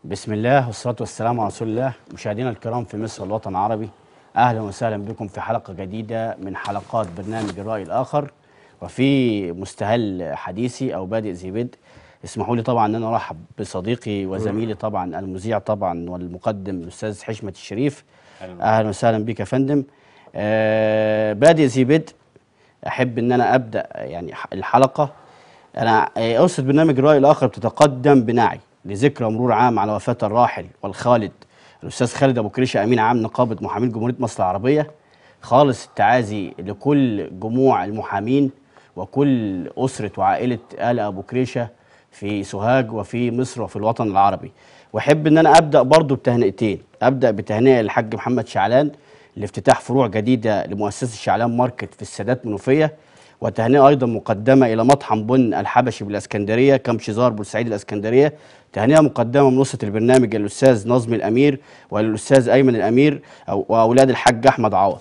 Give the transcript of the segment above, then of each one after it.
بسم الله والصلاة والسلام على رسول الله مشاهدينا الكرام في مصر والوطن العربي أهلا وسهلا بكم في حلقة جديدة من حلقات برنامج الرأي الآخر وفي مستهل حديثي أو بادئ ذي بدء اسمحوا لي طبعا أن أنا أرحب بصديقي وزميلي طبعا المذيع طبعا والمقدم الأستاذ حشمة الشريف أهلا وسهلا بك يا فندم آه بادئ ذي بدء أحب أن أنا أبدأ يعني الحلقة أنا آه، أسرة برنامج الرأي الآخر بتتقدم بنعي لذكرى مرور عام على وفاة الراحل والخالد الأستاذ خالد أبو كريشة أمين عام نقابة محامين جمهورية مصر العربية خالص التعازي لكل جموع المحامين وكل أسرة وعائلة آل أبو كريشة في سوهاج وفي مصر وفي الوطن العربي وأحب إن أنا أبدأ برضو بتهنئتين أبدأ بتهنئة للحاج محمد شعلان لافتتاح فروع جديدة لمؤسسة شعلان ماركت في السادات منوفية وتهنئة أيضا مقدمة إلى مطحن بن الحبشي بالإسكندرية كم شزار بورسعيد الإسكندرية تهنئة مقدمة من أسرة البرنامج الأستاذ نظمي الأمير والأستاذ أيمن الأمير أو- وأولاد الحاج أحمد عوض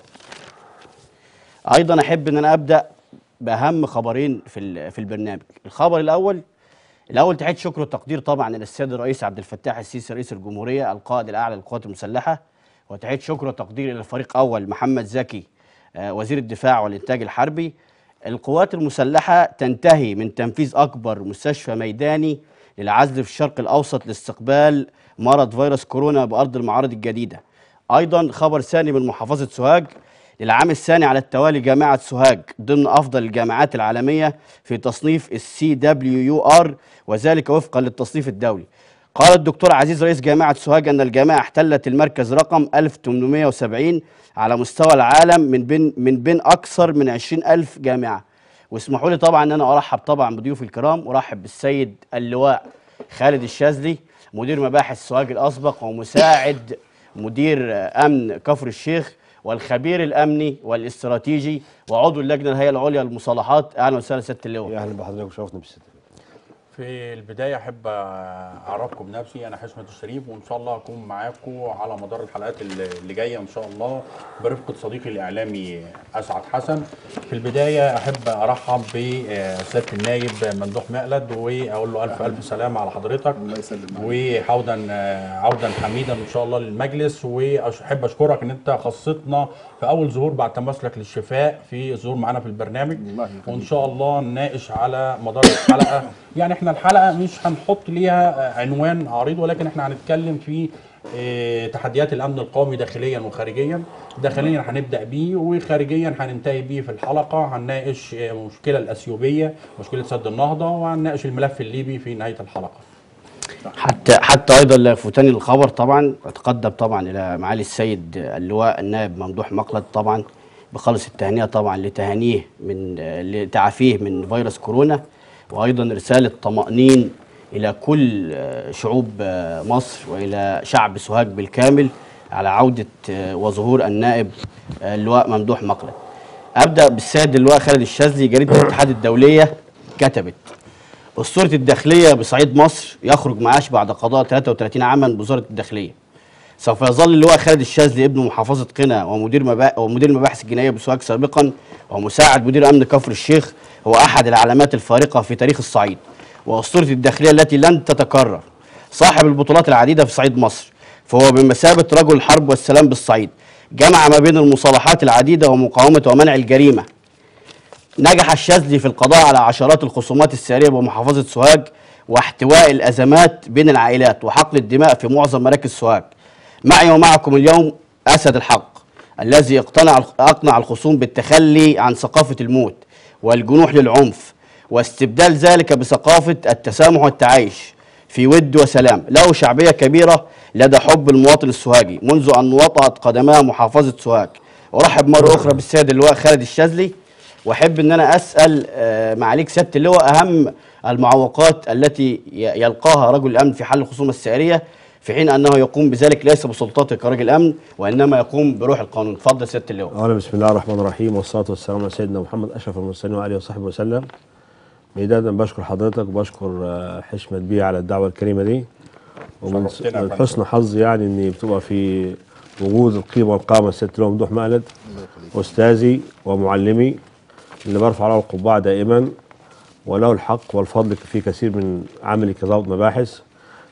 أيضا أحب أن أنا أبدأ بأهم خبرين في ال- في البرنامج الخبر الأول الأول تحية شكر وتقدير طبعا إلى السيد الرئيس عبد الفتاح السيسي رئيس الجمهورية القائد الأعلى للقوات المسلحة وتحية شكر وتقدير إلى الفريق أول محمد زكي آه، وزير الدفاع والإنتاج الحربي القوات المسلحة تنتهي من تنفيذ أكبر مستشفى ميداني للعزل في الشرق الأوسط لاستقبال مرض فيروس كورونا بأرض المعارض الجديدة أيضا خبر ثاني من محافظة سوهاج للعام الثاني على التوالي جامعة سوهاج ضمن أفضل الجامعات العالمية في تصنيف السي دبليو يو ار وذلك وفقا للتصنيف الدولي قال الدكتور عزيز رئيس جامعة سوهاج أن الجامعة احتلت المركز رقم 1870 على مستوى العالم من بين من بين أكثر من 20 ألف جامعة واسمحوا لي طبعا أن أنا أرحب طبعا بضيوفي الكرام أرحب بالسيد اللواء خالد الشاذلي مدير مباحث سوهاج الأسبق ومساعد مدير أمن كفر الشيخ والخبير الأمني والاستراتيجي وعضو اللجنة الهيئة العليا للمصالحات أهلا وسهلا سيادة اللواء يا اهلا بحضرتك وشرفنا بالست في البداية أحب أعرفكم بنفسي أنا حشمة الشريف وإن شاء الله أكون معاكم على مدار الحلقات اللي اللي جاية إن شاء الله برفقة صديقي الإعلامي أسعد حسن في البداية أحب أرحب بسيادة النايب ممدوح مقلد وأقول له ألف ألف سلامة على حضرتك وعودا عودا حميدا إن شاء الله للمجلس وأحب أشكرك إن أنت خصتنا في أول ظهور بعد تمسلك للشفاء في الظهور معانا في البرنامج وإن شاء الله نناقش على مدار الحلقة يعني احنا الحلقه مش هنحط ليها عنوان عريض ولكن احنا هنتكلم في اه، تحديات الامن القومي داخليا وخارجيا داخليا هنبدا بيه وخارجيا هننتهي بيه في الحلقه هنناقش اه، المشكله الاثيوبيه مشكله سد النهضه وهنناقش الملف الليبي في نهايه الحلقه حتى حتى ايضا لا يفوتني الخبر طبعا اتقدم طبعا الى معالي السيد اللواء النائب ممدوح مقلد طبعا بخلص التهنئه طبعا لتهانيه من لتعافيه من فيروس كورونا وايضا رساله طمانين الى كل شعوب مصر والى شعب سوهاج بالكامل على عوده وظهور النائب اللواء ممدوح مقلد ابدا بالسيد اللواء خالد الشاذلي جريده الاتحاد الدوليه كتبت أسطورة الداخلية بصعيد مصر يخرج معاش بعد قضاء 33 عاما بوزارة الداخلية. سوف يظل اللواء خالد الشاذلي ابن محافظة قنا ومدير مبا... ومدير المباحث الجنائية بسوهاج سابقا ومساعد مدير أمن كفر الشيخ هو أحد العلامات الفارقة في تاريخ الصعيد وأسطورة الداخلية التي لن تتكرر. صاحب البطولات العديدة في صعيد مصر فهو بمثابة رجل الحرب والسلام بالصعيد. جمع ما بين المصالحات العديدة ومقاومة ومنع الجريمة نجح الشاذلي في القضاء على عشرات الخصومات السارية بمحافظة سوهاج واحتواء الأزمات بين العائلات وحقن الدماء في معظم مراكز سوهاج معي ومعكم اليوم أسد الحق الذي اقتنع أقنع الخصوم بالتخلي عن ثقافة الموت والجنوح للعنف واستبدال ذلك بثقافة التسامح والتعايش في ود وسلام له شعبية كبيرة لدى حب المواطن السوهاجي منذ أن وطأت قدماه محافظة سوهاج أرحب مرة أخرى بالسيد اللواء خالد الشاذلي واحب ان انا اسال آه، معاليك سياده اللواء اهم المعوقات التي ي- يلقاها رجل الامن في حل الخصومه السائريه في حين انه يقوم بذلك ليس بسلطاته كرجل امن وانما يقوم بروح القانون اتفضل سياده اللواء اولا بسم الله الرحمن الرحيم والصلاه والسلام على سيدنا محمد اشرف المرسلين وعليه وصحبه وسلم بدايه بشكر حضرتك وبشكر آه، حشمة بيه على الدعوه الكريمه دي ومن شرفتنا يا من فندم. حسن حظي يعني اني بتبقى في وجود القيمه والقامه الست اللي هو ممدوح مقلد استاذي ومعلمي اللي برفع له القبعه دائما وله الحق والفضل في كثير من عملي كضابط مباحث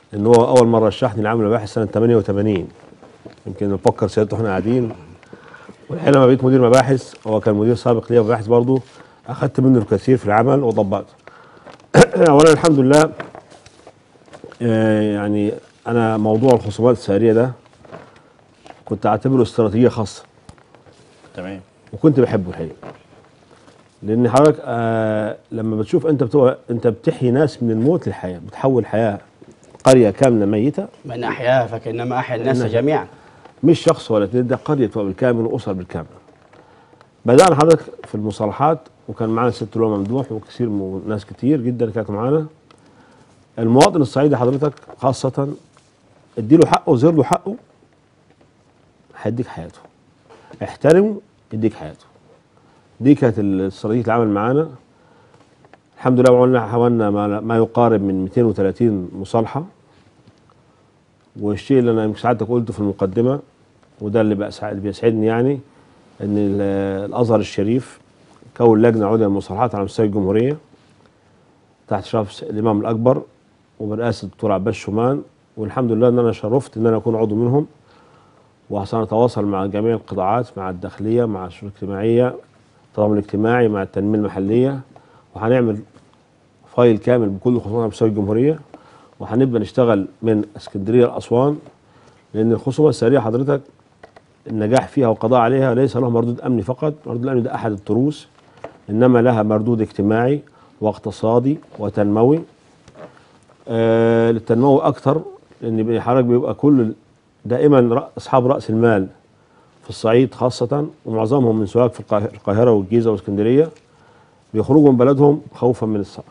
ان هو اول مره رشحني لعمل مباحث سنه 88 يمكن نفكر سيادته احنا قاعدين والحين لما بقيت مدير مباحث هو كان مدير سابق ليا مباحث برضه اخذت منه الكثير في العمل وطبقته اولا الحمد لله آه، يعني انا موضوع الخصومات السعريه ده كنت اعتبره استراتيجيه خاصه تمام وكنت بحبه الحقيقه لان حضرتك آه لما بتشوف انت بتبقى انت بتحيي ناس من الموت للحياه بتحول حياه قريه كامله ميته من احياها فكانما احيا الناس إنها- جميعا مش شخص ولا اتنين ده قريه بتبقى بالكامل واسر بالكامل بدانا حضرتك في المصالحات وكان معانا ست لواء ممدوح وكثير من ناس كتير جدا كانت معانا المواطن الصعيدي حضرتك خاصه اديله حقه وزر له حقه هيديك حياته احترمه يديك حياته دي كانت استراتيجيه العمل معانا الحمد لله عملنا حاولنا ما, ما يقارب من 230 مصالحه والشيء اللي انا يمكن ساعتك قلته في المقدمه وده اللي بأسع- اللي بيسعدني يعني ان ال- الازهر الشريف كون لجنه عليا للمصالحات على مستوى الجمهوريه تحت اشراف الامام الاكبر وبرئاسه الدكتور عباس شومان والحمد لله ان انا شرفت ان انا اكون عضو منهم وسنتواصل مع جميع القطاعات مع الداخليه مع الشؤون الاجتماعيه التضامن الاجتماعي مع التنميه المحليه وهنعمل فايل كامل بكل الخصومات على مستوى الجمهوريه وهنبدا نشتغل من اسكندريه لاسوان لان الخصومه السريه حضرتك النجاح فيها والقضاء عليها ليس له مردود امني فقط، مردود الامني ده احد التروس انما لها مردود اجتماعي واقتصادي وتنموي. آه للتنمو اكثر لان حضرتك بيبقى كل دائما رأ- اصحاب راس المال في الصعيد خاصه ومعظمهم من سواق في القاهره القاهرة والجيزه واسكندريه بيخرجوا من بلدهم خوفا من الثأر.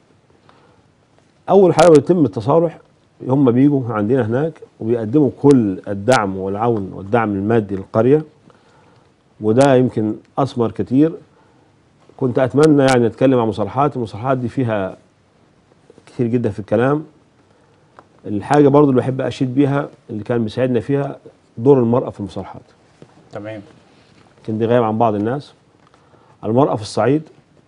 اول حاجه بيتم التصالح هم بيجوا عندنا هناك وبيقدموا كل الدعم والعون والدعم المادي للقريه وده يمكن اثمر كتير كنت اتمنى يعني اتكلم عن مصالحات المصالحات دي فيها كتير جدا في الكلام الحاجه برضو اللي بحب اشيد بيها اللي كان بيساعدنا فيها دور المراه في المصالحات تمام كان دي غايب عن بعض الناس المرأة في الصعيد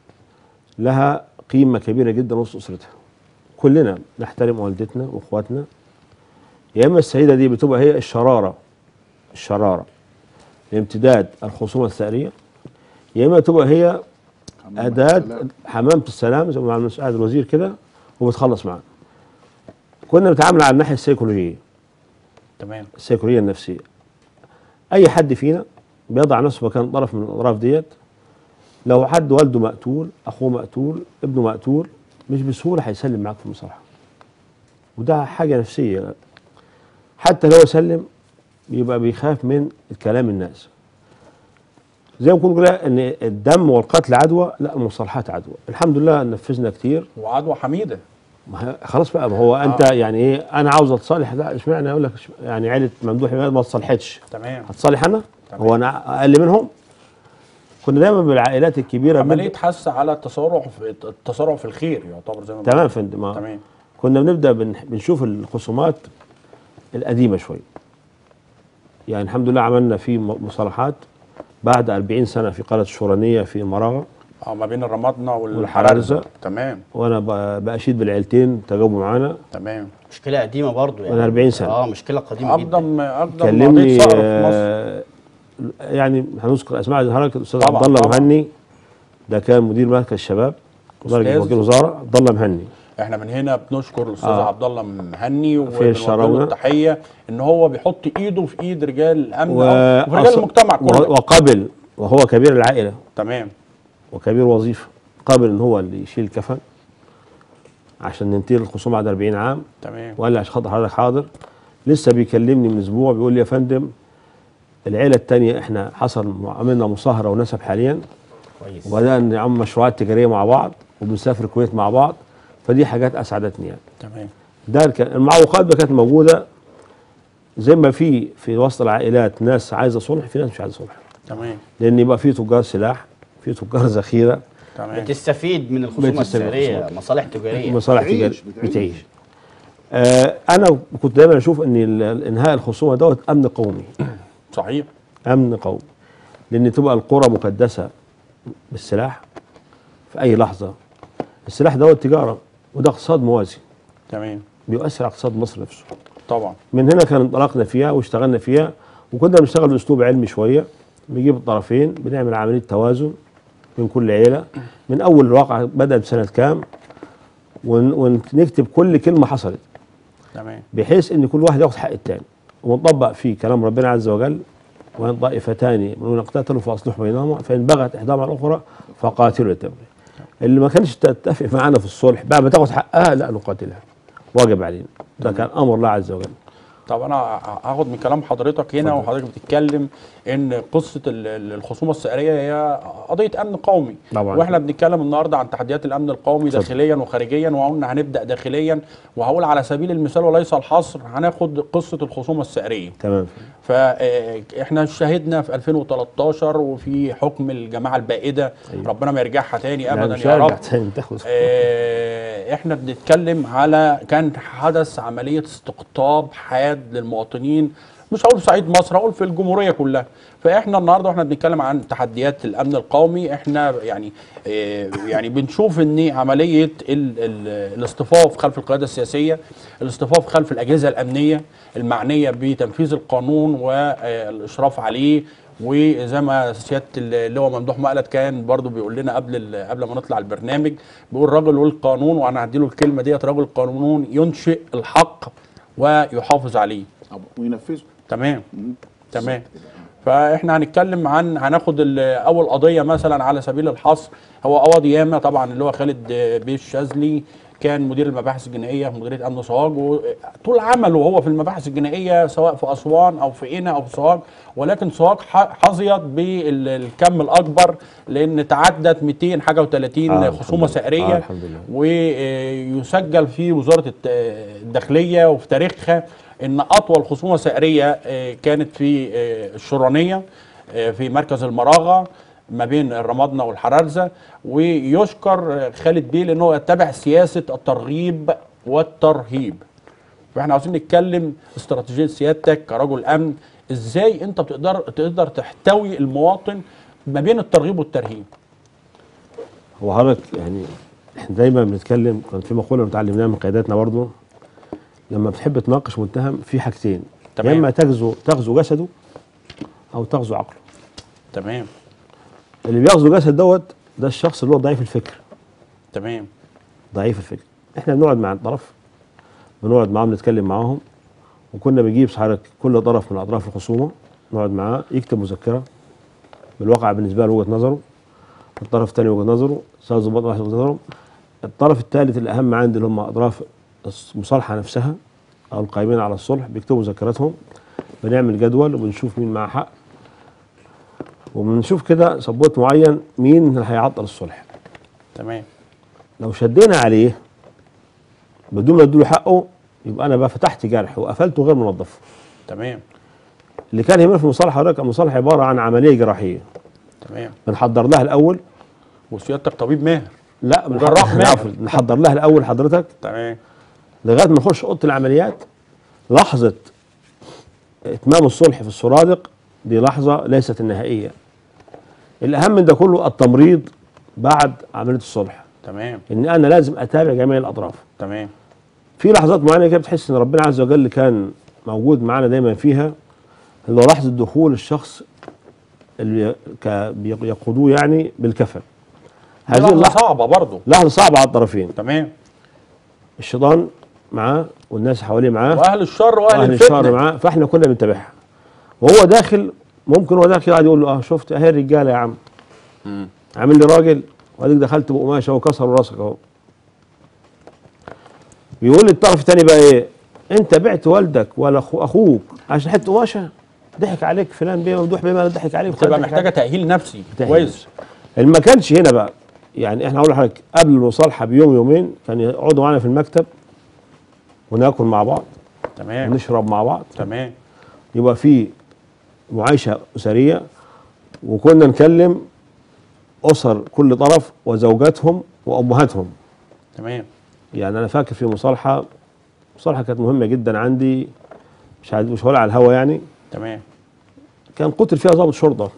لها قيمة كبيرة جدا وسط أسرتها كلنا نحترم والدتنا وإخواتنا يا إما السيدة دي بتبقى هي الشرارة الشرارة لامتداد الخصومة الثأرية يا إما تبقى هي أداة حمامة السلام زي ما عمل مساعد الوزير كده وبتخلص معاه كنا بنتعامل على الناحية السيكولوجية تمام السيكولوجيه النفسيه اي حد فينا بيضع نفسه مكان طرف من الاطراف ديت لو حد والده مقتول اخوه مقتول ابنه مقتول مش بسهوله هيسلم معاك في المصالحه وده حاجه نفسيه حتى لو سلم بيبقى بيخاف من كلام الناس زي ما كنا قلنا ان الدم والقتل عدوى لا المصالحات عدوى الحمد لله نفذنا كتير وعدوى حميده ما هي- خلاص بقى ما هو انت آه. يعني ايه انا عاوز اتصالح لا اشمعنى اقول لك إش- يعني عيله ممدوح عماد ما اتصالحتش تمام هتصالح انا تمام. هو انا اقل منهم كنا دايما بالعائلات الكبيره عمليه بنبدأ- حث على التسارع في التسارع في الخير يعتبر زي ما تمام يا بنقول. فندم آه. تمام كنا بنبدا بن- بنشوف الخصومات القديمه شويه يعني الحمد لله عملنا في م- مصالحات بعد 40 سنه في قريه الشورانيه في مراغه اه ما بين الرمادنا والحرارزة. والحرارزه تمام وانا ب- باشيد بالعيلتين تجاوبوا معانا تمام مشكله قديمه برضو يعني من 40 سنة. اه مشكله قديمه جدا اقدم اقدم كلمني قضيه ثأر في مصر آه، يعني هنذكر اسماء حضرتك الاستاذ طبعاً، عبد الله طبعاً. مهني ده كان مدير مركز الشباب درجه أستاذ. وكيل وزاره عبد الله مهني احنا من هنا بنشكر الاستاذ آه. عبد الله مهني وبنوجه الشراونة. له التحيه ان هو بيحط ايده في ايد رجال الامن و... وفي رجال أص- المجتمع وه- كله وقبل وهو كبير العائله تمام وكبير وظيفه قبل ان هو اللي يشيل الكفن عشان ننتهي الخصوم بعد 40 عام تمام وقال لي عشان خاطر حضرتك حاضر لسه بيكلمني من اسبوع بيقول لي يا فندم العيله الثانيه احنا حصل عملنا مصاهره ونسب حاليا كويس وبدانا نعمل مشروعات تجاريه مع بعض وبنسافر الكويت مع بعض فدي حاجات اسعدتني يعني تمام ده كان المعوقات بقى كانت موجوده زي ما في في وسط العائلات ناس عايزه صلح في ناس مش عايزه صلح تمام لان يبقى في تجار سلاح في تجار ذخيره تمام بتستفيد من الخصومه بتستفيد من السعريه الخصومة. مصالح تجاريه مصالح بتعيش- تجاريه بتعيش. بتعيش آه انا كنت دايما اشوف ان ال- انهاء الخصومه دوت امن قومي صحيح امن قومي لان تبقى القرى مكدسه بالسلاح في اي لحظه السلاح دوت تجاره وده اقتصاد موازي تمام بيؤثر على اقتصاد مصر نفسه طبعا من هنا كان انطلقنا فيها واشتغلنا فيها وكنا بنشتغل باسلوب علمي شويه بنجيب الطرفين بنعمل عمليه توازن من كل عيله من اول الواقع بدا بسنه كام ون- ونكتب كل كلمه حصلت تمام بحيث ان كل واحد ياخد حق التاني ونطبق فيه كلام ربنا عز وجل وان طائفتان من اقتتلوا فاصلحوا بينهما فان بغت احداهما على الاخرى فقاتلوا التبغي اللي ما كانش تتفق معانا في الصلح بعد ما تاخد حقها لا نقاتلها واجب علينا ده كان امر الله عز وجل طب انا هاخد من كلام حضرتك هنا اتفضل. وحضرتك بتتكلم ان قصه ال- ال- الخصومه السعريه هي قضيه امن قومي طبعا. واحنا بنتكلم النهارده عن تحديات الامن القومي اتفضل. داخليا وخارجيا وقلنا هنبدا داخليا وهقول على سبيل المثال وليس الحصر هناخد قصه الخصومه السعريه تمام فاحنا شاهدنا في 2013 وفي حكم الجماعه البائده أيوة. ربنا ما يرجعها تاني لا، ابدا مش يا هرجع رب تاني تاخد آه، احنا بنتكلم على كان حدث عمليه استقطاب حاد للمواطنين مش هقول في صعيد مصر هقول في الجمهوريه كلها فاحنا النهارده واحنا بنتكلم عن تحديات الامن القومي احنا يعني آه، يعني بنشوف ان عمليه ال ال الاصطفاف خلف القياده السياسيه الاصطفاف خلف الاجهزه الامنيه المعنيه بتنفيذ القانون والاشراف عليه وزي ما سياده اللي هو ممدوح مقلد كان برضو بيقول لنا قبل ال- قبل ما نطلع البرنامج بيقول رجل والقانون وانا هديله الكلمه ديت رجل القانون ينشئ الحق ويحافظ عليه وينفذوا تمام تمام فاحنا هنتكلم عن هناخد ال- اول قضيه مثلا على سبيل الحصر هو قواضي ياما طبعا اللي هو خالد بيه الشاذلي كان مدير المباحث الجنائيه في مديريه امن سوهاج وطول عمله هو في المباحث الجنائيه سواء في اسوان او في قنا او في سوهاج ولكن سوهاج ح- حظيت بالكم الاكبر لان تعدت 200 حاجه و30 آه، خصومه الحمد لله. سعريه آه، الحمد لله. ويسجل في وزاره الت- الداخليه وفي تاريخها ان اطول خصومه سعريه آه، كانت في آه، الشرانيه آه، في مركز المراغه ما بين الرمادنه والحرارزه ويشكر آه، خالد بيه لانه يتبع سياسه الترغيب والترهيب فاحنا عاوزين نتكلم استراتيجيه سيادتك كرجل امن ازاي انت بتقدر تقدر تحتوي المواطن ما بين الترغيب والترهيب هو حضرتك يعني احنا دايما بنتكلم كان في مقوله متعلمناها من قياداتنا برضه لما بتحب تناقش متهم في حاجتين تمام. يا اما تغزو تغزو جسده او تغزو عقله تمام اللي بيغزو جسد دوت ده الشخص اللي هو ضعيف الفكر تمام ضعيف الفكر احنا بنقعد مع الطرف بنقعد معاهم نتكلم معاهم وكنا بنجيب حضرتك كل طرف من اطراف الخصومه نقعد معاه يكتب مذكره بالواقع بالنسبه له وجهه نظره الطرف الثاني وجهه نظره استاذ ضباط واحد وجهه نظره الطرف الثالث الاهم عندي اللي هم اطراف المصالحه نفسها او القائمين على الصلح بيكتبوا مذكراتهم بنعمل جدول وبنشوف مين معاه حق وبنشوف كده سبوت معين مين اللي هيعطل الصلح تمام لو شدينا عليه بدون ما اديله حقه يبقى انا بقى فتحت جرح وقفلته غير منظف تمام اللي كان يهمنا في المصالحه حضرتك المصالحه عباره عن عمليه جراحيه تمام بنحضر لها الاول وسيادتك طبيب ماهر لا وجراح بنحضر ماهر. عفوا، نحضر لها الاول حضرتك تمام لغايه ما نخش اوضه العمليات لحظه اتمام الصلح في السرادق دي لحظه ليست النهائيه الاهم من ده كله التمريض بعد عمليه الصلح تمام ان انا لازم اتابع جميع الاطراف تمام في لحظات معينه كده بتحس ان ربنا عز وجل كان موجود معانا دايما فيها اللي هو لحظه دخول الشخص اللي ك- بيقودوه يعني بالكفن هذه هذه اللحظه صعبه برضه لحظه صعبه على الطرفين تمام الشيطان معاه والناس حواليه معاه واهل الشر واهل, واهل الفتنه الشر معاه فاحنا كنا بنتابعها وهو داخل ممكن هو داخل قاعد يقول له اه شفت اهي الرجاله يا عم مم. عامل لي راجل واديك دخلت بقماشه وكسروا راسك اهو بيقول لي الطرف الثاني بقى ايه انت بعت والدك ولا أخو اخوك عشان حته قماشه ضحك عليك فلان بيه ممدوح بيه ما ضحك عليك بتبقى ضحك محتاجه عليك. تاهيل نفسي تأهيل كويس نفسي. اللي ما كانش هنا بقى يعني احنا هقول لحضرتك قبل المصالحه بيوم يومين كان يقعدوا معانا في المكتب وناكل مع بعض تمام ونشرب مع بعض تمام يبقى في معايشه اسريه وكنا نكلم اسر كل طرف وزوجاتهم وامهاتهم تمام يعني انا فاكر في مصالحه مصالحه كانت مهمه جدا عندي مش عايز مش هقول على الهوا يعني تمام كان قتل فيها ضابط شرطه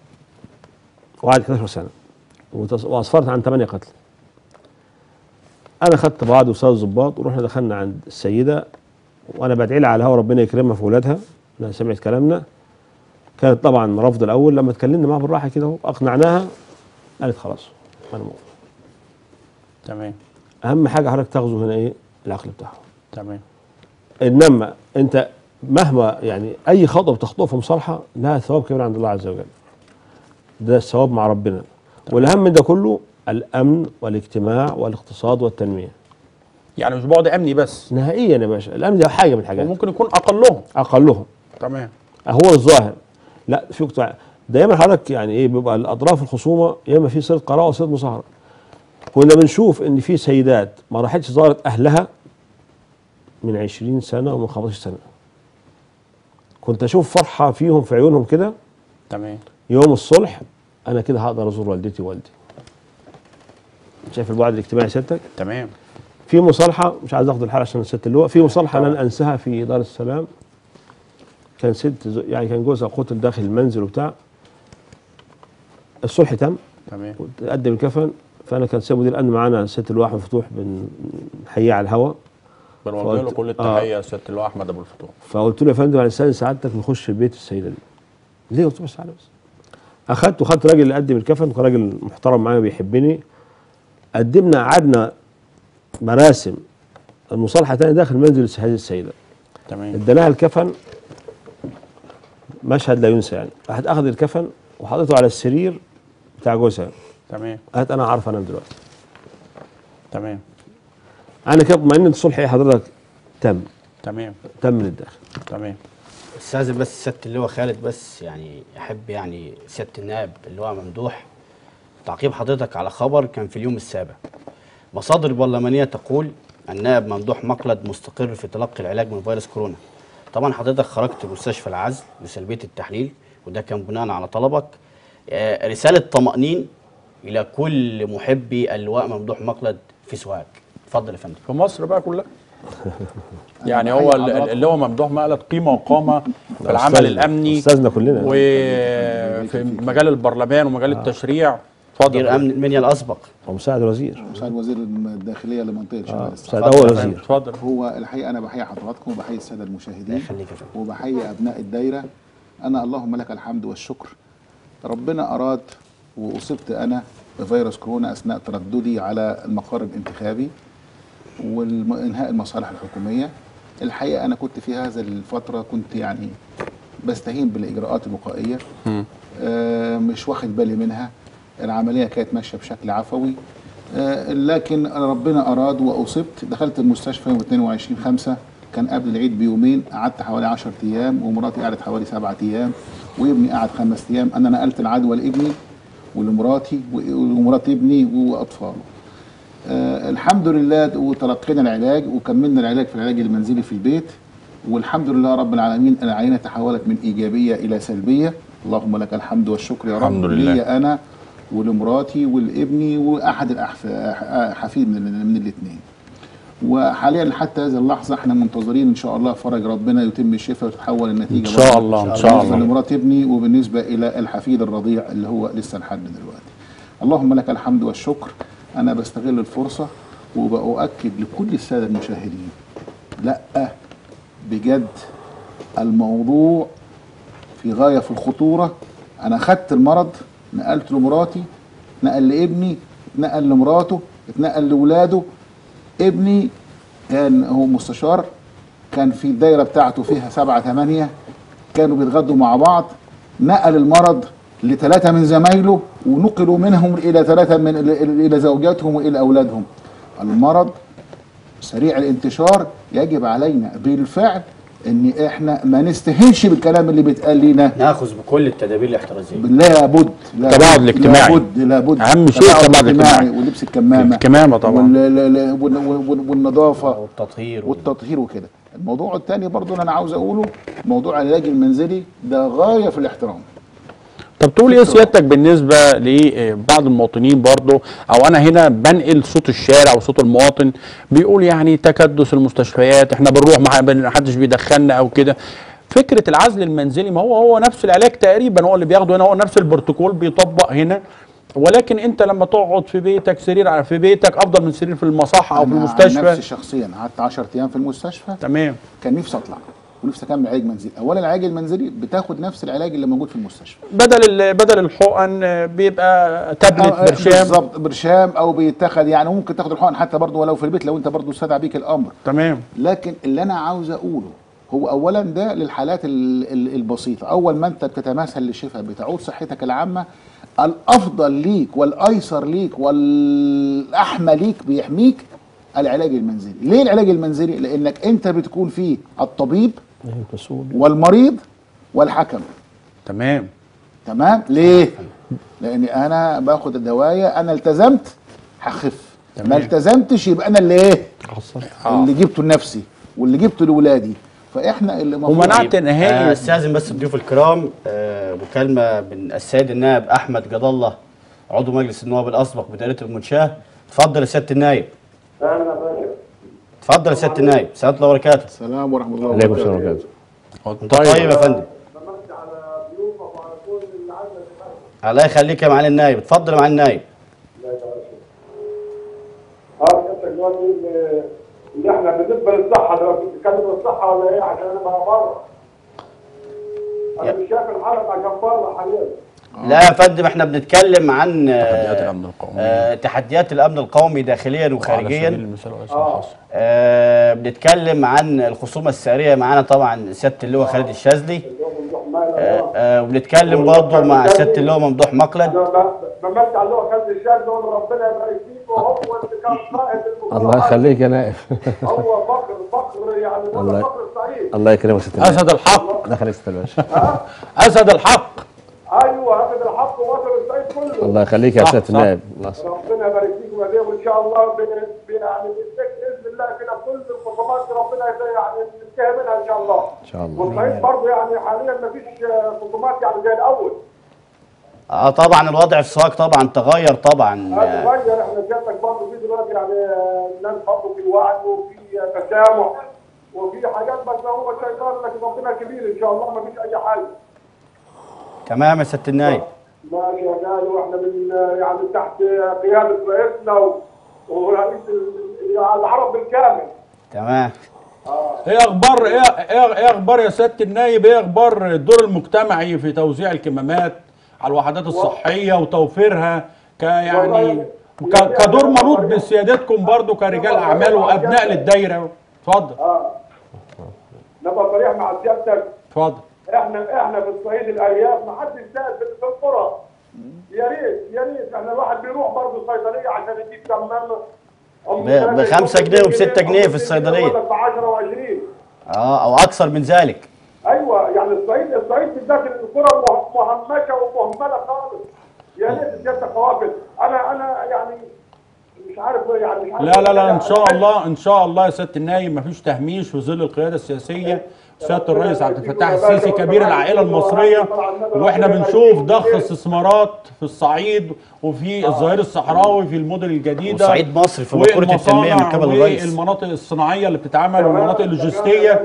وقعد 11 سنه وتص- واسفرت عن 8 قتل انا خدت بعض وصال الظباط ورحنا دخلنا عند السيده وانا بدعي لها على الهوا ربنا يكرمها في ولادها انها سمعت كلامنا كانت طبعا رافضه الاول لما اتكلمنا معاها بالراحه كده اهو اقنعناها قالت خلاص انا موافق تمام اهم حاجه حضرتك تاخذه هنا ايه العقل بتاعهم تمام انما انت مهما يعني اي خطوه بتخطوها في مصالحه لها ثواب كبير عند الله عز وجل ده الثواب مع ربنا والاهم من ده كله الامن والاجتماع والاقتصاد والتنميه يعني مش بعد امني بس نهائيا يا باشا الامن ده حاجه من الحاجات وممكن يكون اقلهم اقلهم تمام هو الظاهر لا في قطاع دايما حضرتك يعني ايه بيبقى الاطراف الخصومه يا اما في صله قراءه وصله مصاهره كنا بنشوف ان في سيدات ما راحتش زارت اهلها من 20 سنه ومن 15 سنه كنت اشوف فرحه فيهم في عيونهم كده تمام يوم الصلح انا كده هقدر ازور والدتي ووالدي شايف البعد الاجتماعي سيادتك تمام في مصالحه مش عايز اخد الحلقه عشان ست اللواء في مصالحه لن انساها في دار السلام كان ست زو- يعني كان جوزها قتل داخل المنزل وبتاع الصلح تم تمام وتقدم الكفن فانا كان سيد مدير الامن معانا ست اللواء احمد فتوح بنحييه على الهوا بنوجه له فقلت- كل آه. التحيه يا سياده اللواء احمد ابو الفتوح فقلت له يا فندم على لسان سعادتك نخش البيت السيده دي ليه قلت له بس تعالى بس اخدت وخدت راجل اللي قدم الكفن وكان راجل محترم معايا بيحبني قدمنا قعدنا مراسم المصالحه تاني داخل منزل هذه السيده تمام اديناها الكفن مشهد لا ينسى يعني راحت اخذ الكفن وحطيته على السرير بتاع جوزها تمام قالت انا عارفه انام دلوقتي تمام انا كده اطمئنت الصلح ايه حضرتك تم تمام تم من الداخل تمام استاذن بس سياده اللواء خالد بس يعني احب يعني سياده النائب اللواء ممدوح تعقيب حضرتك على خبر كان في اليوم السابع مصادر برلمانيه تقول النائب ممدوح مقلد مستقر في تلقي العلاج من فيروس كورونا طبعا حضرتك خرجت مستشفى العزل لسلبيه التحليل وده كان بناء على طلبك آه، رساله طمانين الى كل محبي اللواء ممدوح مقلد في سوهاج اتفضل يا فندم في مصر بقى كلها يعني هو ال- ال- اللي هو ممدوح مقلد قيمه وقامه في العمل أستاذنا- الامني استاذنا كلنا وفي مجال البرلمان ومجال التشريع اتفضل مدير امن المنيا الاسبق ومساعد الوزير مساعد وزير الداخليه لمنطقه شمال الصحراء مساعد اول وزير اتفضل هو الحقيقه انا بحيي حضراتكم وبحيي الساده المشاهدين الله يخليك يا فندم. وبحيي ابناء الدايره انا اللهم لك الحمد والشكر ربنا اراد واصبت انا بفيروس كورونا اثناء ترددي على المقر الانتخابي وانهاء المصالح الحكوميه الحقيقه انا كنت في هذا الفتره كنت يعني بستهين بالاجراءات الوقائيه آه مش واخد بالي منها العمليه كانت ماشيه بشكل عفوي آه لكن ربنا اراد واصبت دخلت المستشفى يوم 22 5 كان قبل العيد بيومين قعدت حوالي 10 ايام ومراتي قعدت حوالي 7 ايام وابني قعد خمس ايام انا نقلت العدوى لابني ولمراتي ومرات ابني واطفاله آه الحمد لله وتلقينا العلاج وكملنا العلاج في العلاج المنزلي في البيت والحمد لله رب العالمين العينه تحولت من ايجابيه الى سلبيه اللهم لك الحمد والشكر يا رب الحمد لله. ليا انا ولمراتي ولابني واحد الحفيد من, من الاثنين وحاليا حتى هذه اللحظه احنا منتظرين ان شاء الله فرج ربنا يتم الشفاء وتتحول النتيجه ان شاء برضه الله ان شاء بالنسبه الله لمرات ابني وبالنسبه الى الحفيد الرضيع اللي هو لسه لحد دلوقتي. اللهم لك الحمد والشكر انا بستغل الفرصه وبأؤكد لكل الساده المشاهدين لا بجد الموضوع في غايه في الخطوره انا خدت المرض نقلت لمراتي نقل لابني نقل لمراته اتنقل لاولاده ابني كان هو مستشار كان في الدايره بتاعته فيها سبعه ثمانيه كانوا بيتغدوا مع بعض نقل المرض لثلاثه من زمايله ونقلوا منهم الى ثلاثه من الى زوجاتهم والى اولادهم المرض سريع الانتشار يجب علينا بالفعل ان احنا ما نستهنش بالكلام اللي بيتقال لنا ناخذ بكل التدابير الاحترازيه لابد لابد التباعد الاجتماعي. لابد لابد أهم شيء التباعد التباعد الاجتماعي. ولبس الكمامه الكمامة طبعا. وال- ال- وال- وال- والنظافه والتطهير وال- والتطهير وكده الموضوع الثاني برضو اللي انا عاوز اقوله موضوع العلاج المنزلي ده غايه في الاحترام طب تقول ايه سيادتك بالنسبه لبعض المواطنين برضه او انا هنا بنقل صوت الشارع وصوت المواطن بيقول يعني تكدس المستشفيات احنا بنروح ما حدش بيدخلنا او كده فكره العزل المنزلي ما هو هو نفس العلاج تقريبا هو اللي بياخده هنا هو نفس البروتوكول بيطبق هنا ولكن انت لما تقعد في بيتك سرير على في بيتك افضل من سرير في المصحه او في أنا عن المستشفى نفسي شخصيا قعدت 10 ايام في المستشفى تمام كان نفسي اطلع ونفسي اكمل علاج منزلي اولا العلاج المنزلي بتاخد نفس العلاج اللي موجود في المستشفى بدل ال- بدل الحقن آه، بيبقى تابلت آه، برشام بالظبط برشام او بيتاخد يعني ممكن تاخد الحقن حتى برضه ولو في البيت لو انت برضه استدعى بيك الامر تمام لكن اللي انا عاوز اقوله هو اولا ده للحالات ال- ال- البسيطه اول ما انت بتتماثل للشفاء بتعود صحتك العامه الافضل ليك والايسر ليك والاحمى ليك بيحميك العلاج المنزلي ليه العلاج المنزلي لانك انت بتكون فيه الطبيب والمريض والحكم تمام تمام ليه لاني انا باخد الدوايه انا التزمت هخف ما تمام. التزمتش يبقى انا اللي ايه آه. اللي جبته لنفسي واللي جبته لاولادي فاحنا اللي المفروض ومنعت آه، نهائي استاذن بس الضيوف الكرام آه، مكالمه من السيد النائب احمد جد الله عضو مجلس النواب الاسبق بدائره المنشاه اتفضل يا سياده النائب اهلا يا باشا اتفضل يا سياده النائب سلام الله وبركاته السلام ورحمه الله عليكم السلام وبركاته ورحمه انت طيب يا فندم بمسي على ضيوفك وعلى كل اللي عندك الله يخليك يا معالي النائب اتفضل يا معالي النائب لا يا باشا اه انت دلوقتي اللي- اللي احنا بالنسبه للصحه دلوقتي بتتكلم عن الصحه ولا ايه عشان انا بقى بره انا مش شايف الحلقه عشان بره حاليا لا يا فندم احنا بنتكلم عن آه، تحديات الامن القومي آه، تحديات الامن القومي داخليا على سبيل وخارجيا المثال وليس آه. الخاص آه، بنتكلم عن الخصومه الساريه معانا طبعا سياده اللواء خالد الشاذلي اللي هو ممدوح مايلة آه، ده. آه، وبنتكلم برضه مع سياده اللواء ممدوح مقلد انا ب- بمسي على اللي هو خالد الشاذ ده وأقول ربنا يبارك فيك وهو اللي كان قائد الله المظاهرات. يخليك يا نائب هو فخر فخر يعني الله- ده فخر الصعيد الله يكرمك ست النائب. اسد الحق الله يخليك ست الباشا اسد الحق ايوه هذا الحق وصل الصعيد كله الله يخليك يا صح، سياده صح. النائب الله يسلمك. ربنا يبارك فيك ويهديهم ان شاء الله ب- ب- يعني باذن الله كده كل الخصومات ربنا يت- يعني ننتهي منها ان شاء الله ان شاء الله والصعيد برضه يعني حاليا ما فيش خصومات يعني زي الاول اه طبعا الوضع في السواق طبعا تغير طبعا هذا آه، تغير احنا سيادتك برضه في دلوقتي يعني الناس برضه في وعي وفي تسامح وفي حاجات بس هو الشيطان لكن ربنا كبير ان شاء الله ما فيش اي حاجه تمام يا سياده النائب ماشي يا غالي واحنا من يعني تحت قياده رئيسنا و- ورئيس ال- العرب بالكامل تمام ايه اخبار ايه ايه إيه اخبار يا سياده النايب ايه اخبار الدور المجتمعي في توزيع الكمامات على الوحدات الصحيه وتوفيرها ك يعني ك- كدور منوط بسيادتكم برضو كرجال اعمال وابناء للدايره اتفضل اه نبقى صريح مع سيادتك اتفضل احنا احنا في الصعيد الارياف ما حدش سائل في في القرى يا ريت يا ريت احنا الواحد بيروح برضه الصيدليه عشان يجيب كمامه ب- بخمسة جنيه وبستة جنيه في الصيدلية. ب 10 و20 اه او اكثر من ذلك ايوه يعني الصعيد الصعيد بالذات القرى مه- مهمشه ومهمله خالص يا ريت سيادتك قوافل انا انا يعني مش عارف يعني مش عارف لا لا لا ان شاء الله ان شاء الله يا سياده النايب مفيش تهميش في ظل القياده السياسيه سياده الرئيس عبد الفتاح السيسي كبير العائله المصريه واحنا بنشوف ضخ استثمارات في الصعيد وفي الظهير الصحراوي في المدن الجديده وصعيد مصر في مقولة التنمية من قبل الرئيس. والمناطق الصناعيه اللي بتتعمل والمناطق اللوجستيه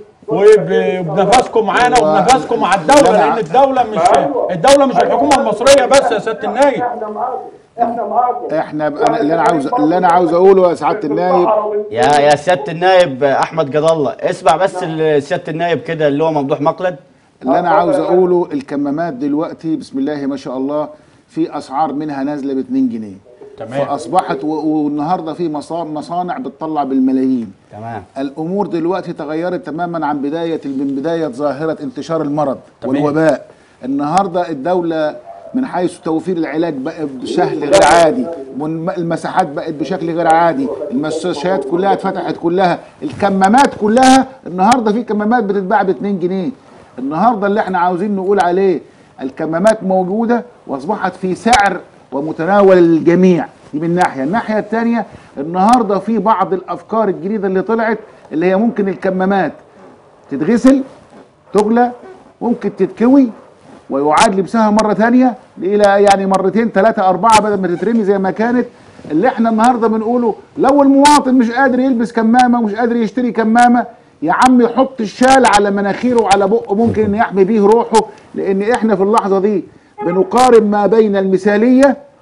وب- وبنفسكم معانا وبنفسكم مع الدوله لان الدوله مش الدوله مش الحكومه المصريه بس يا سياده النايب احنا معاكم احنا معاكم احنا أنا اللي انا عاوز اللي انا عاوز اقوله يا سعاده النائب يا يا سياده النائب احمد جد الله اسمع بس ال- سياده النائب كده اللي هو ممدوح مقلد اللي انا عاوز اقوله الكمامات دلوقتي بسم الله ما شاء الله في اسعار منها نازله ب 2 جنيه تمام. فاصبحت و- والنهارده في مصا- مصانع بتطلع بالملايين تمام الامور دلوقتي تغيرت تماما عن بدايه من بدايه ظاهره انتشار المرض تمام. والوباء النهارده الدوله من حيث توفير العلاج بقى بشكل غير عادي والم- المساحات بقت بشكل غير عادي المستشفيات كلها اتفتحت كلها الكمامات كلها النهارده في كمامات بتتباع ب 2 جنيه النهارده اللي احنا عاوزين نقول عليه الكمامات موجوده واصبحت في سعر ومتناول الجميع دي من ناحيه الناحيه الثانيه النهارده في بعض الافكار الجديده اللي طلعت اللي هي ممكن الكمامات تتغسل تغلى ممكن تتكوي ويعاد لبسها مرة تانية إلى يعني مرتين ثلاثة أربعة بدل ما تترمي زي ما كانت اللي احنا النهاردة بنقوله لو المواطن مش قادر يلبس كمامة ومش قادر يشتري كمامة يا عم يحط الشال على مناخيره وعلى بقه ممكن ان يحمي بيه روحه لان احنا في اللحظة دي بنقارن ما بين المثالية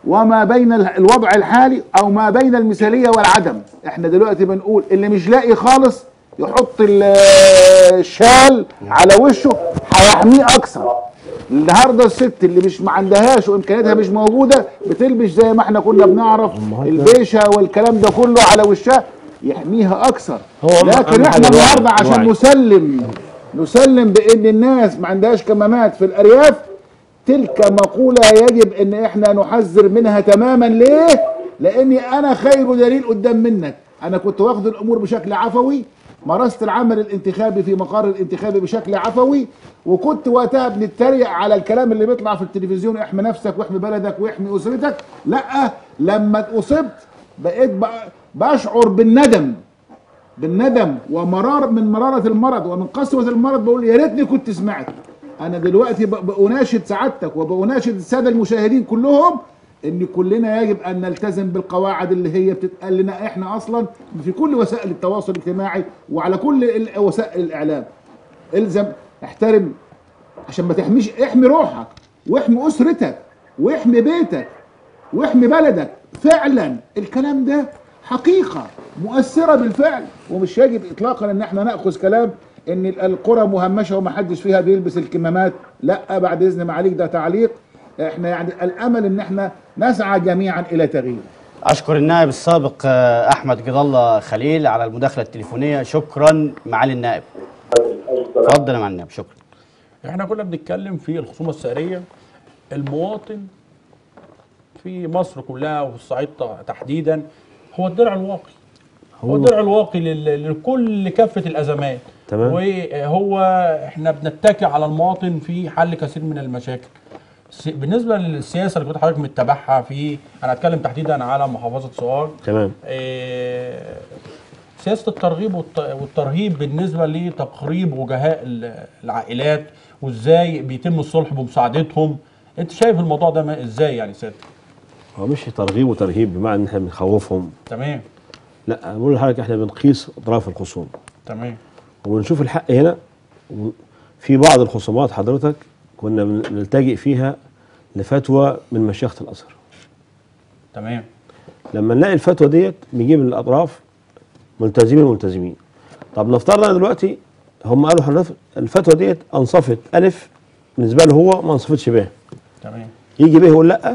وما بين ال- الوضع الحالي او ما بين المثاليه والعدم احنا دلوقتي بنقول اللي مش لاقي خالص يحط ال- الشال على وشه هيحميه اكثر النهارده الست اللي مش ما عندهاش وامكانياتها مش موجوده بتلبس زي ما احنا كنا بنعرف البيشه والكلام ده كله على وشها يحميها اكثر هو لكن أهم احنا حاجة الوعي. النهارده عشان الوعي. نسلم نسلم بان الناس ما عندهاش كمامات في الارياف تلك مقولة يجب ان احنا نحذر منها تماما ليه؟ لاني انا خير دليل قدام منك انا كنت واخد الامور بشكل عفوي مارست العمل الانتخابي في مقر الانتخابي بشكل عفوي وكنت وقتها بنتريق على الكلام اللي بيطلع في التلفزيون احمي نفسك واحمي بلدك واحمي اسرتك لا لما اصبت بقيت بق- بشعر بالندم بالندم ومرار من مرارة المرض ومن قسوة المرض بقول يا ريتني كنت سمعت أنا دلوقتي ب- بأناشد سعادتك وبأناشد السادة المشاهدين كلهم إن كلنا يجب أن نلتزم بالقواعد اللي هي بتتقال لنا إحنا أصلا في كل وسائل التواصل الاجتماعي وعلى كل ال- وسائل الإعلام الزم احترم عشان ما تحميش احمي روحك واحمي أسرتك واحمي بيتك واحمي بلدك فعلا الكلام ده حقيقة مؤثرة بالفعل ومش يجب اطلاقا ان احنا ناخذ كلام ان ال- القرى مهمشة ومحدش فيها بيلبس الكمامات لا بعد اذن معاليك ده تعليق احنا يعني الامل ان احنا نسعى جميعا الى تغيير اشكر النائب السابق آه، احمد جد الله خليل على المداخله التليفونيه شكرا معالي النائب اتفضل يا معالي النائب شكرا احنا كنا بنتكلم في الخصومه السعريه المواطن في مصر كلها وفي الصعيد ت- تحديدا هو الدرع الواقي هو الدرع الواقي لل- لكل كافه الازمات تمام. وهو احنا بنتكي على المواطن في حل كثير من المشاكل س- بالنسبه للسياسه اللي كنت حضرتك متبعها في انا هتكلم تحديدا على محافظه سوهاج تمام آه، سياسه الترغيب والت- والترهيب بالنسبه لتقريب وجهاء ال- العائلات وازاي بيتم الصلح بمساعدتهم انت شايف الموضوع ده ما- ازاي يعني سيادة هو مش ترغيب وترهيب بمعنى ان احنا بنخوفهم تمام لا أنا بقول لحضرتك احنا بنقيس اطراف الخصوم تمام وبنشوف الحق هنا و- في بعض الخصومات حضرتك كنا بن- بنلتجئ فيها لفتوى من مشيخة الازهر تمام لما نلاقي الفتوى ديت بنجيب من الاطراف ملتزمين وملتزمين طب نفترض أنا دلوقتي هم قالوا حضرتك الفتوى ديت انصفت الف بالنسبه له هو ما انصفتش به تمام يجي به يقول لا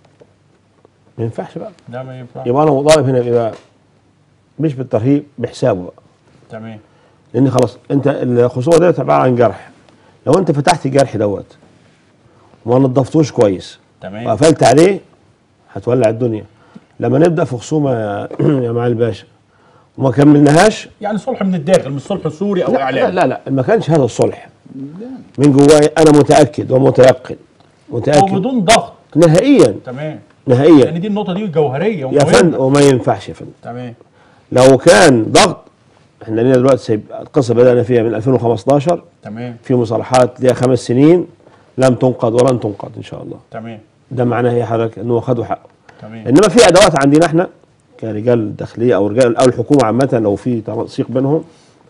ما ينفعش بقى ده ما ينفع يبقى انا مطالب هنا بإيه مش بالترهيب بحسابه بقى تمام لان خلاص انت الخصومه ديت عباره عن جرح لو انت فتحت الجرح دوت وما نضفتوش كويس تمام وقفلت عليه هتولع الدنيا لما نبدا في خصومه يا يا معالي الباشا وما كملناهاش يعني صلح من الداخل مش صلح سوري او لا, لا اعلامي لا لا ما كانش هذا الصلح من جواي انا متاكد ومتيقن هو متاكد بدون ضغط نهائيا تمام نهائيا يعني دي النقطه دي جوهريه يا ومهمة. فندم وما ينفعش يا فندم تمام لو كان ضغط احنا لينا دلوقتي سيب القصه بدانا فيها من 2015 تمام في مصالحات ليها خمس سنين لم تنقض ولن تنقض ان شاء الله تمام ده معناه ايه حضرتك انه خدوا حقه تمام انما في ادوات عندنا احنا كرجال داخليه او رجال او الحكومه عامه لو في تنسيق بينهم